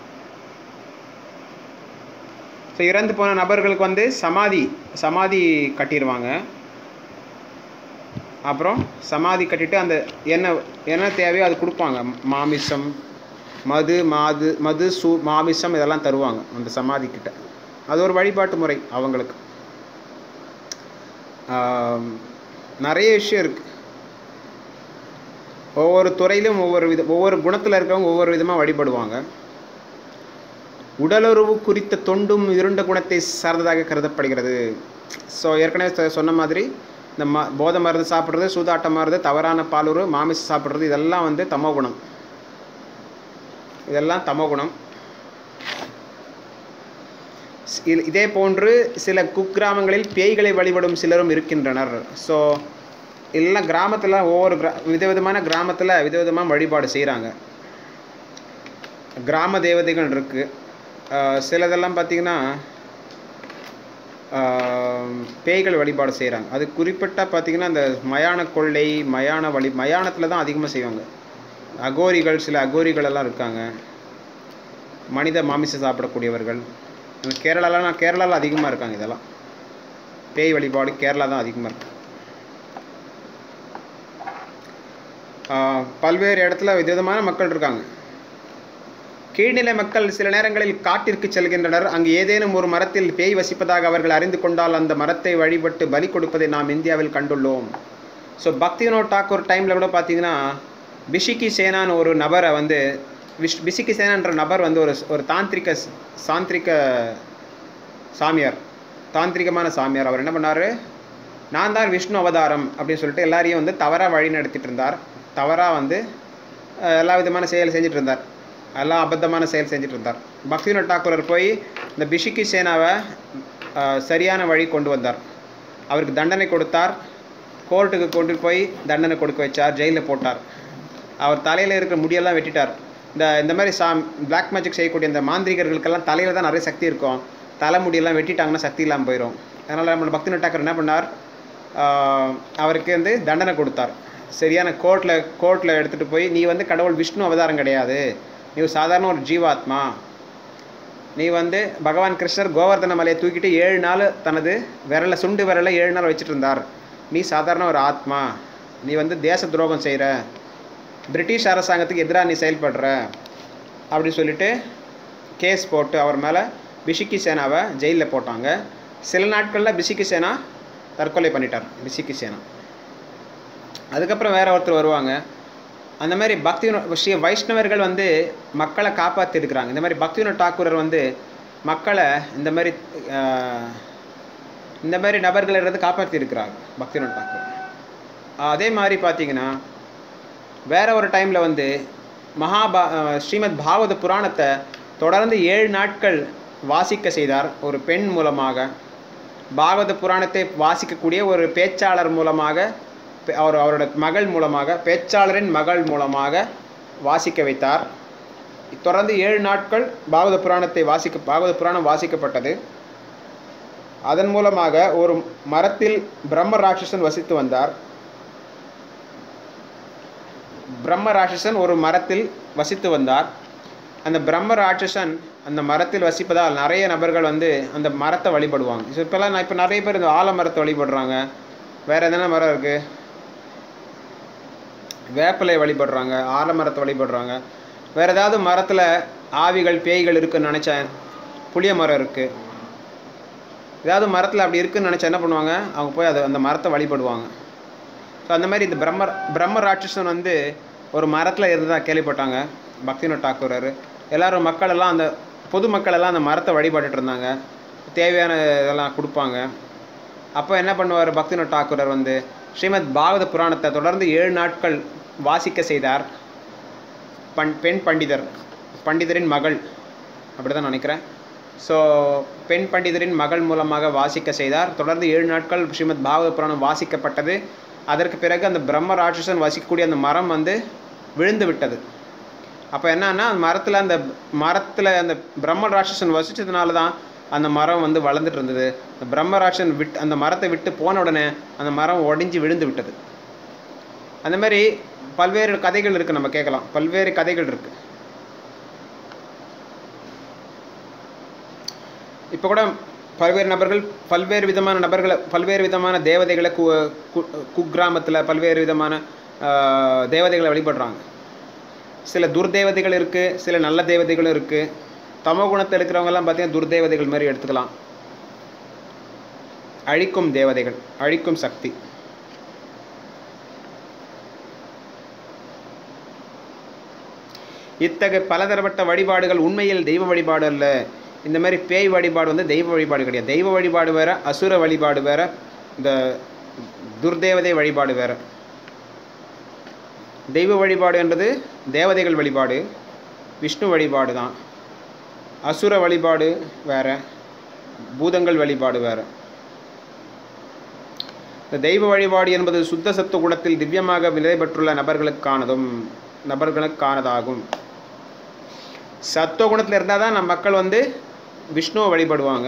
ஸோ இறந்து போன நபர்களுக்கு வந்து சமாதி சமாதி கட்டிடுவாங்க அப்புறம் சமாதி கட்டிட்டு அந்த என்ன என்ன தேவையோ அது கொடுப்பாங்க மாமிசம் மது மாது மது சூ மாமிசம் இதெல்லாம் தருவாங்க அந்த சமாதி கிட்ட அது ஒரு வழிபாட்டு முறை அவங்களுக்கு ஆம், நிறைய விஷயம் இருக்குது ஒவ்வொரு துறையிலும் ஒவ்வொரு வித ஒவ்வொரு குணத்தில் இருக்கவங்க ஒவ்வொரு விதமாக வழிபடுவாங்க உடலுறவு குறித்த தொண்டும் இருண்ட குணத்தை சார்ந்ததாக கருதப்படுகிறது ஸோ ஏற்கனவே சொ- சொன்ன மாதிரி இந்த ம போதை மருந்து சாப்பிட்றது சூதாட்டம் மாறுறது தவறான பாலுறு மாமிசம் சாப்பிட்றது இதெல்லாம் வந்து தமோ குணம் இதெல்லாம் தமோ குணம் ஸ்- இ- இதே போன்று சில குக்கிராமங்களில் பேய்களை வழிபடும் சிலரும் இருக்கின்றனர் ஸோ எல்லாம் கிராமத்தில் ஒவ்வொரு கிரா விதவிதமான கிராமத்தில் விதவிதமாக வழிபாடு செய்கிறாங்க கிராம தேவதைகள் இருக்குது சிலதெல்லாம் பார்த்திங்கன்னா பேய்கள் வழிபாடு செய்கிறாங்க அது குறிப்பிட்ட பார்த்திங்கன்னா அந்த மயான கொள்ளை மயான வழி மயானத்தில் தான் அதிகமாக செய்வாங்க அகோரிகள் சில அகோரிகள் எல்லாம் இருக்காங்க மனித மாமிசம் சாப்பிடக்கூடியவர்கள் கேரளாலாம் கேரளாவில் அதிகமாக இருக்காங்க இதெல்லாம் பேய் வழிபாடு கேரளா தான் அதிகமாக இருக்கு பல்வேறு இடத்துல விதவிதமான மக்கள் இருக்காங்க கீழ்நிலை மக்கள் சில நேரங்களில் காட்டிற்கு செல்கின்றனர் அங்கு ஏதேனும் ஒரு மரத்தில் பேய் வசிப்பதாக அவர்கள் அறிந்து கொண்டால் அந்த மரத்தை வழிபட்டு பலி கொடுப்பதை நாம் இந்தியாவில் கண்டுள்ளோம் ஸோ பக்திவினோத் டாக்கூர் டைமில் கூட பார்த்தீங்கன்னா பிஷிகி சேனான்னு ஒரு நபரை வந்து விஷ் பிசிகி சேனான்ற நபர் வந்து ஒரு ஒரு தாந்திரிக சாந்திரிக சாமியார் தாந்திரிகமான சாமியார் அவர் என்ன பண்ணார் நான் தான் விஷ்ணு அவதாரம் அப்படின்னு சொல்லிட்டு எல்லாரையும் வந்து தவறாக வழி நடத்திட்டு இருந்தார் தவறாக வந்து எல்லா விதமான செயல் செஞ்சுட்டு இருந்தார் எல்லாம் அபத்தமான செயல் செஞ்சுட்டு இருந்தார் பக்திவினோத் டாக்கூரர் போய் இந்த பிஷிகி சேனாவை சரியான வழி கொண்டு வந்தார் அவருக்கு தண்டனை கொடுத்தார் கோர்ட்டுக்கு கொண்டு போய் தண்டனை கொடுக்க வச்சார் ஜெயிலில் போட்டார் அவர் தலையில் இருக்கிற முடியெல்லாம் வெட்டிட்டார் இந்த இந்த மாதிரி சா பிளாக் மேஜிக் செய்யக்கூடிய இந்த மாந்திரிகர்களுக்கெல்லாம் தலையில் தான் நிறைய சக்தி இருக்கும் தலைமுடியெல்லாம் வெட்டிட்டாங்கன்னா சக்தி இல்லாமல் போயிடும் அதனால் நம்ம பக்திவினோத் டாக்கர் என்ன பண்ணார் அவருக்கு வந்து தண்டனை கொடுத்தார் சரியான கோர்ட்டில் கோர்ட்டில் எடுத்துகிட்டு போய் நீ வந்து கடவுள் விஷ்ணு அவதாரம் கிடையாது நீ சாதாரண ஒரு ஜீவாத்மா நீ வந்து பகவான் கிருஷ்ணர் கோவர்தன மலையை தூக்கிட்டு ஏழு நாள் தனது விரலை சுண்டு விரலை ஏழு நாள் வச்சுட்டு இருந்தார் நீ சாதாரண ஒரு ஆத்மா நீ வந்து தேச துரோகம் செய்கிற பிரிட்டிஷ் அரசாங்கத்துக்கு எதிராக நீ செயல்படுற அப்படி சொல்லிட்டு கேஸ் போட்டு அவர் மேலே பிஷிக்கி சேனாவை ஜெயிலில் போட்டாங்க சில நாட்களில் பிசிக்கி சேனா தற்கொலை பண்ணிட்டார் பிசிக்கி சேனா அதுக்கப்புறம் வேற ஒருத்தர் வருவாங்க அந்த மாதிரி பக்தி ஸ்ரீ வைஷ்ணவர்கள் வந்து மக்களை காப்பாற்றி இருக்கிறாங்க இந்த மாதிரி பக்திவினோத் டாக்கூரர் வந்து மக்களை இந்த மாதிரி இந்த மாதிரி நபர்களிருந்து காப்பாற்றி இருக்கிறாங்க பக்திவினோத் டாக்கூர் அதே மாதிரி பார்த்தீங்கன்னா வேற ஒரு டைமில் வந்து மகாபா ஸ்ரீமத் பாகவத புராணத்தை தொடர்ந்து ஏழு நாட்கள் வாசிக்க செய்தார் ஒரு பெண் மூலமாக பாகவத புராணத்தை வாசிக்கக்கூடிய ஒரு பேச்சாளர் மூலமாக அவர் அவரோட மகள் மூலமாக பேச்சாளரின் மகள் மூலமாக வாசிக்க வைத்தார் தொடர்ந்து ஏழு நாட்கள் பாகவத புராணத்தை வாசிக்க பாகவத புராணம் வாசிக்கப்பட்டது அதன் மூலமாக ஒரு மரத்தில் பிரம்ம ராட்சசன் வசித்து வந்தார் பிரம்ம ராட்சசன் ஒரு மரத்தில் வசித்து வந்தார் அந்த பிரம்ம ராட்சசன் அந்த மரத்தில் வசிப்பதால் நிறைய நபர்கள் வந்து அந்த மரத்தை வழிபடுவாங்க ஸோ இப்போல்லாம் நான் இப்போ நிறைய பேர் இந்த ஆலமரத்தை வழிபடுறாங்க வேறு எதனா மரம் இருக்குது வேப்பிலை வழிபடுறாங்க ஆலமரத்தை வழிபடுறாங்க வேறு ஏதாவது மரத்தில் ஆவிகள் பேய்கள் இருக்குன்னு நினச்சேன் புளிய மரம் இருக்குது ஏதாவது மரத்தில் அப்படி இருக்குன்னு நினச்சா என்ன பண்ணுவாங்க அவங்க போய் அதை அந்த மரத்தை வழிபடுவாங்க ஸோ அந்த மாதிரி இந்த பிரம்ம பிரம்ம ராட்சசன் வந்து ஒரு மரத்தில் இருந்ததாக கேள்விப்பட்டாங்க பக்தினோத் டாக்கூரர் எல்லாரும் மக்கள் எல்லாம் அந்த பொதுமக்கள் எல்லாம் அந்த மரத்தை வழிபட்டுட்டு இருந்தாங்க தேவையான இதெல்லாம் கொடுப்பாங்க அப்போ என்ன பண்ணுவார் பக்தினோத் டாக்கூரர் வந்து ஸ்ரீமத் பாகவத புராணத்தை தொடர்ந்து ஏழு நாட்கள் வாசிக்க செய்தார் பண் பெண் பண்டிதர் பண்டிதரின் மகள் அப்படி தான் நினைக்கிறேன் ஸோ பெண் பண்டிதரின் மகள் மூலமாக வாசிக்க செய்தார் தொடர்ந்து ஏழு நாட்கள் ஸ்ரீமத் பாகவத புராணம் வாசிக்கப்பட்டது அதற்கு பிறகு அந்த பிரம்ம ராட்சசன் வசிக்கக்கூடிய அந்த மரம் வந்து விழுந்து விட்டது அப்போ என்னன்னா அந்த மரத்தில் அந்த மரத்தில் அந்த பிரம்ம ராட்சசன் வசித்ததுனால தான் அந்த மரம் வந்து வளர்ந்துட்டு இருந்தது அந்த பிரம்ம ராட்சசன் விட்டு அந்த மரத்தை விட்டு போன உடனே அந்த மரம் ஒடிஞ்சு விழுந்து விட்டது அந்த மாதிரி பல்வேறு கதைகள் இருக்குது நம்ம கேட்கலாம் பல்வேறு கதைகள் இருக்குது இப்போ கூட பல்வேறு நபர்கள் பல்வேறு விதமான நபர்களை பல்வேறு விதமான தேவதைகளை கு கு- குக்கிராமத்தில் பல்வேறு விதமான ஆஹ், தேவதைகளை வழிபடுறாங்க சில துர்தேவதைகள் இருக்குது சில நல்ல தேவதைகளும் இருக்குது தமோ குணத்தில் இருக்கிறவங்கெல்லாம் பார்த்தீங்கன்னா துர்தேவதைகள் மாதிரி எடுத்துக்கலாம் அழிக்கும் தேவதைகள் அழிக்கும் சக்தி இத்தகைய பலதரப்பட்ட வழிபாடுகள் உண்மையில் தெய்வ வழிபாடு அல்ல இந்த மாதிரி பேய் வழிபாடு வந்து தெய்வ வழிபாடு கிடையாது தெய்வ வழிபாடு வேற அசுர வழிபாடு வேற இந்த துர்தேவதை வழிபாடு வேற தெய்வ வழிபாடு என்பது தேவதைகள் வழிபாடு விஷ்ணு வழிபாடு தான் அசுர வழிபாடு வேற பூதங்கள் வழிபாடு வேற இந்த தெய்வ வழிபாடு என்பது சுத்த சத்துவ குணத்தில் திவ்யமாக நிலை பெற்றுள்ள நபர்களுக்கானதும் நபர்களுக்கானதாகும் சத்துவகுணத்தில் இருந்தால் தான் நம்ம மக்கள் வந்து விஷ்ணுவை வழிபடுவாங்க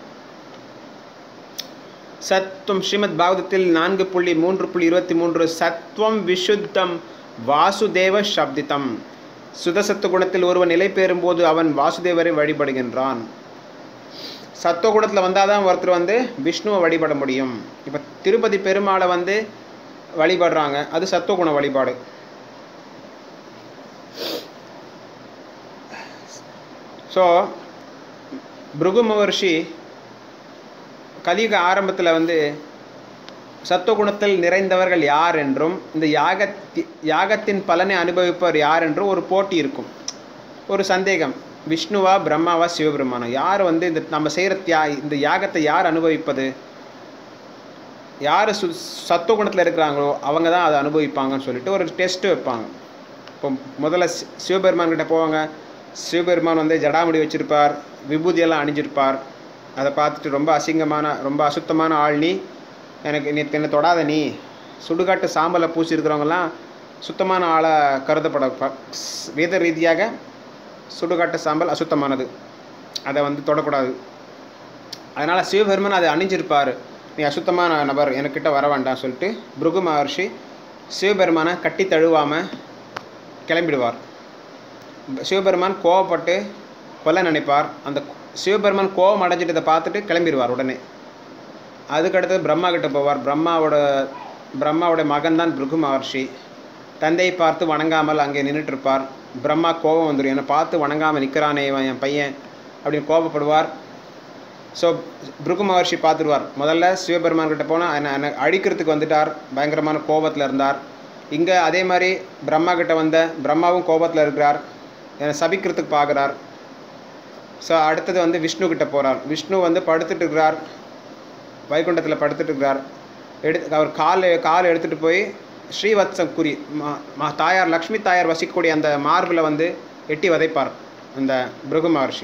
சத்வம் ஸ்ரீமத் பாகவதத்தில் நான்கு புள்ளி மூன்று புள்ளி இருபத்தி மூன்று சத்வம் விசுத்தம் வாசுதேவ சப்திதம் சுதசத்து குணத்தில் ஒருவன் நிலை பெறும்போது அவன் வாசுதேவரை வழிபடுகின்றான் சத்துவகுணத்தில் வந்தால் தான் ஒருத்தர் வந்து விஷ்ணுவை வழிபட முடியும் இப்போ திருப்பதி பெருமாளை வந்து வழிபடுறாங்க அது சத்துவகுண வழிபாடு ஸோ பிருகு மகர்ஷி கலியுக ஆரம்பத்தில் வந்து சத்துவகுணத்தில் நிறைந்தவர்கள் யார் என்றும் இந்த யாகத்தி யாகத்தின் பலனை அனுபவிப்பவர் யார் என்றும் ஒரு போட்டி இருக்கும் ஒரு சந்தேகம் விஷ்ணுவா பிரம்மாவா சிவபெருமானா யார் வந்து இந்த நம்ம செய்கிற தியா இந்த யாகத்தை யார் அனுபவிப்பது யார் சு சத்துவகுணத்தில் இருக்கிறாங்களோ அவங்க தான் அதை அனுபவிப்பாங்கன்னு சொல்லிட்டு ஒரு டெஸ்ட் வைப்பாங்க இப்போ முதல்ல சி- சிவபெருமான் கிட்ட போவாங்க சிவபெருமான் வந்து ஜடாமுடி வச்சிருப்பார் விபூதியெல்லாம் அணிஞ்சிருப்பார் அதை பார்த்துட்டு ரொம்ப அசிங்கமான ரொம்ப அசுத்தமான ஆள் நீ எனக்கு நீ என்னை தொடாத நீ சுடுகாட்டு சாம்பலை பூசி இருக்கிறவங்கலாம் சுத்தமான ஆளை கருதப்பட ப- ஸ்- வேத ரீதியாக சுடுகாட்டு சாம்பல் அசுத்தமானது அதை வந்து தொடக்கூடாது அதனால் சிவபெருமான் அதை அணிஞ்சிருப்பார் நீ அசுத்தமான நபர் எனக்கிட்ட வர வேண்டாம் சொல்லிட்டு பிருகு மகர்ஷி சிவபெருமானை கட்டி தழுவாமல் கிளம்பிடுவார் சிவபெருமான் கோவப்பட்டு கொல்ல நினைப்பார் அந்த சிவபெருமான் கோவம் அடைஞ்சிட்டு இதை பார்த்துட்டு கிளம்பிடுவார் உடனே அதுக்கடுத்து பிரம்மா கிட்ட போவார் பிரம்மாவோட பிரம்மாவோட மகன்தான் பிருகு மகர்ஷி தந்தையை பார்த்து வணங்காமல் அங்கே நின்றுட்டு இருப்பார் பிரம்மா கோபம் வந்துடும் என்னை பார்த்து வணங்காமல் நிற்கிறானே இவன் என் பையன் அப்படின்னு கோபப்படுவார் ஸோ பிருகு மகர்ஷி பார்த்துருவார் முதல்ல சிவபெருமான் கிட்ட போனால் என்னை என்னை அழிக்கிறதுக்கு வந்துட்டார் பயங்கரமான கோபத்தில் இருந்தார் இங்கே அதே மாதிரி பிரம்மா கிட்ட வந்த பிரம்மாவும் கோபத்தில் இருக்கிறார் என்னை சபிக்கிறதுக்கு பார்க்குறார் ஸோ அடுத்தது வந்து விஷ்ணு கிட்ட போகிறார் விஷ்ணு வந்து படுத்துட்டு இருக்கிறார் வைகுண்டத்தில் படுத்துட்டு இருக்கிறார் எடுத்து அவர் கால் கால் எடுத்துகிட்டு போய் ஸ்ரீவத்சம் குறி மா மா- தாயார் லக்ஷ்மி தாயார் வசிக்கக்கூடிய அந்த மார்பில் வந்து எட்டி வதைப்பார் அந்த பிருகு மகர்ஷி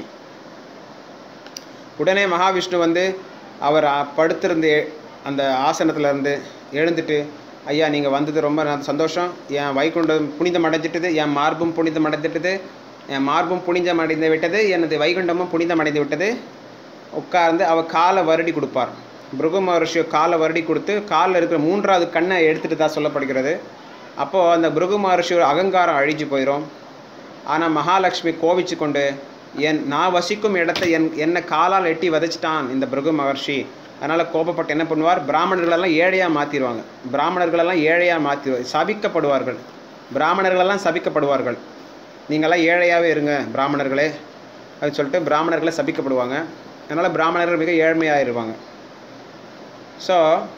உடனே மகாவிஷ்ணு வந்து அவர் அ- படுத்திருந்து எ- அந்த ஆசனத்துல இருந்து எழுந்துட்டு ஐயா நீங்கள் வந்தது ரொம்ப நான் சந்தோஷம் என் வைகுண்டம் புனிதம் அடைஞ்சிட்டது என் மார்பும் புனிதம் அடைஞ்சிட்டது என் மார்பும் புனிதம் அடைந்து விட்டது எனது வைகுண்டமும் புனிதம் அடைந்து விட்டது உட்கார்ந்து அவர் காலை வருடி கொடுப்பார் பிருகு மகர்ஷி காலை வருடி கொடுத்து காலில் இருக்கிற மூன்றாவது கண்ணை எடுத்துட்டு தான் சொல்லப்படுகிறது அப்போது அந்த பிருகு மகர்ஷியோட அகங்காரம் அழிஞ்சு போயிடும் ஆனால் மகாலட்சுமி கோவிச்சு கொண்டு என் நான் வசிக்கும் இடத்தை என் என்னை காலால் எட்டி வதைச்சிட்டான் இந்த பிருகு மகர்ஷி அதனால் கோபப்பட்டு என்ன பண்ணுவார் பிராமணர்களெல்லாம் ஏழையாக மாற்றிடுவாங்க பிராமணர்களெல்லாம் ஏழையாக மாற்றி சபிக்கப்படுவார்கள் பிராமணர்களெல்லாம் சபிக்கப்படுவார்கள் நீங்களாம் ஏழையாகவே இருங்க பிராமணர்களே அப்படின்னு சொல்லிட்டு பிராமணர்களை சபிக்கப்படுவாங்க அதனால் பிராமணர்கள் மிக ஏழ்மையாயிருவாங்க ஸோ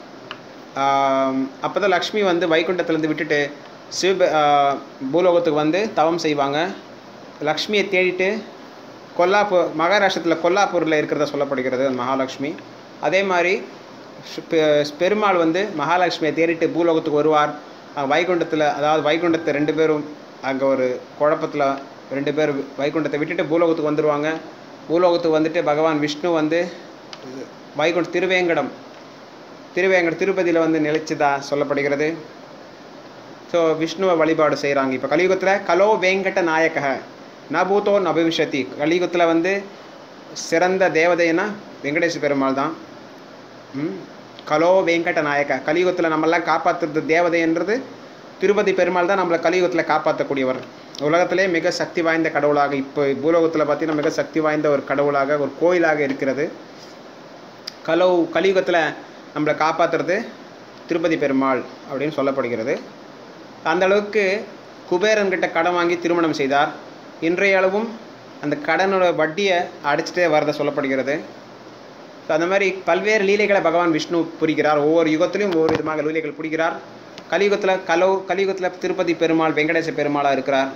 அப்போ தான் லக்ஷ்மி வந்து வைகுண்டத்துலேருந்து விட்டுட்டு சிவ ஆஹ், பூலோகத்துக்கு வந்து தவம் செய்வாங்க லக்ஷ்மியை தேடிட்டு கொல்லாப்பூர் மகாராஷ்டிரத்தில் கொல்லாப்பூரில் இருக்கிறதா சொல்லப்படுகிறது அந்த மகாலட்சுமி அதே மாதிரி சு- பெ- பெருமாள் வந்து மகாலட்சுமியை தேடிட்டு பூலோகத்துக்கு வருவார் அஹ் வைகுண்டத்தில் அதாவது வைகுண்டத்தை ரெண்டு பேரும் அங்கே ஒரு குழப்பத்தில் ரெண்டு பேர் வைகுண்டத்தை விட்டுட்டு பூலோகத்துக்கு வந்துடுவாங்க பூலோகத்துக்கு வந்துட்டு பகவான் விஷ்ணு வந்து வைகுண்ட திருவேங்கடம் திருவேங்கட திருப்பதியில் வந்து நிலைச்சதா சொல்லப்படுகிறது ஸோ விஷ்ணுவை வழிபாடு செய்கிறாங்க இப்போ கலியுகத்தில் கலோ வேங்கட நாயக நபூதோ நபவிஷதி கலியுகத்தில் வந்து சிறந்த தேவதைன்னா வெங்கடேச பெருமாள் தான் ம். கலோ வெங்கட நாயக கலியுகத்தில் நம்மெல்லாம் காப்பாற்றுறது தேவதைன்றது திருப்பதி பெருமாள் தான் நம்மளை கலியுகத்தில் காப்பாற்றக்கூடியவர் உலகத்திலே மிக சக்தி வாய்ந்த கடவுளாக இப்போ பூலோகத்தில் பார்த்தீங்கன்னா மிக சக்தி வாய்ந்த ஒரு கடவுளாக ஒரு கோயிலாக இருக்கிறது கலோ கலியுகத்தில் நம்மளை காப்பாற்றுறது திருப்பதி பெருமாள் அப்படின்னு சொல்லப்படுகிறது அந்த அளவுக்கு குபேரன்கிட்ட கடன் வாங்கி திருமணம் செய்தார் இன்றைய அளவும் அந்த கடனோட வட்டியை அடைச்சிட்டே வரத சொல்லப்படுகிறது ஸோ அந்த மாதிரி பல்வேறு லீலைகளை பகவான் விஷ்ணு புரிகிறார் ஒவ்வொரு யுகத்திலையும் ஒவ்வொரு விதமாக லீலைகள் புரிகிறார் கலியுகத்தில் கலோ கலியுகத்தில் திருப்பதி பெருமாள் வெங்கடேச பெருமாளாக இருக்கிறார்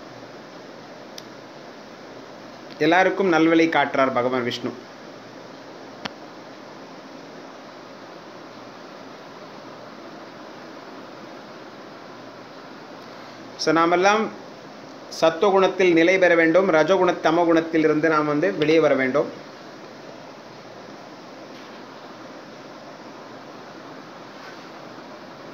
எல்லாருக்கும் நல்வழி காட்டுறார் பகவான் விஷ்ணு ஸோ நாமெல்லாம் சத்துவகுணத்தில் நிலை பெற வேண்டும் ரஜகுண தமகுணத்தில் இருந்து நாம் வந்து வெளியே வர வேண்டும்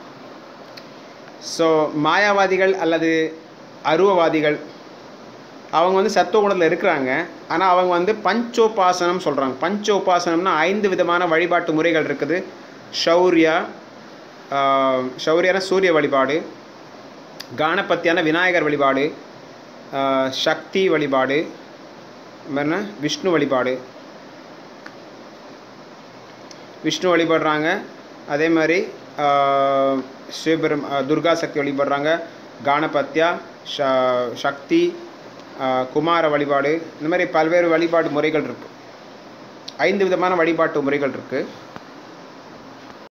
ஸோ மாயாவாதிகள் அல்லது அருவவாதிகள் அவங்க வந்து சத்துவகுணத்தில் இருக்கிறாங்க ஆனால் அவங்க வந்து பஞ்சோபாசனம் சொல்கிறாங்க பஞ்சோபாசனம்னா ஐந்து விதமான வழிபாட்டு முறைகள் இருக்குது ஷௌரியா ஆஹ், ஷௌரியான சூரிய வழிபாடு கானபத்தியான விநாயகர் வழிபாடு ஆஹ், சக்தி வழிபாடு என்ன விஷ்ணு வழிபாடு விஷ்ணு வழிபடுறாங்க அதே மாதிரி ஆஹ், சிவபெரும் ஆஹ், துர்கா சக்தி வழிபடுறாங்க கானபத்யா ஷ சக்தி ஆஹ், குமார வழிபாடு இந்த மாதிரி பல்வேறு வழிபாடு முறைகள் இருக்குது ஐந்து விதமான வழிபாட்டு முறைகள் இருக்குது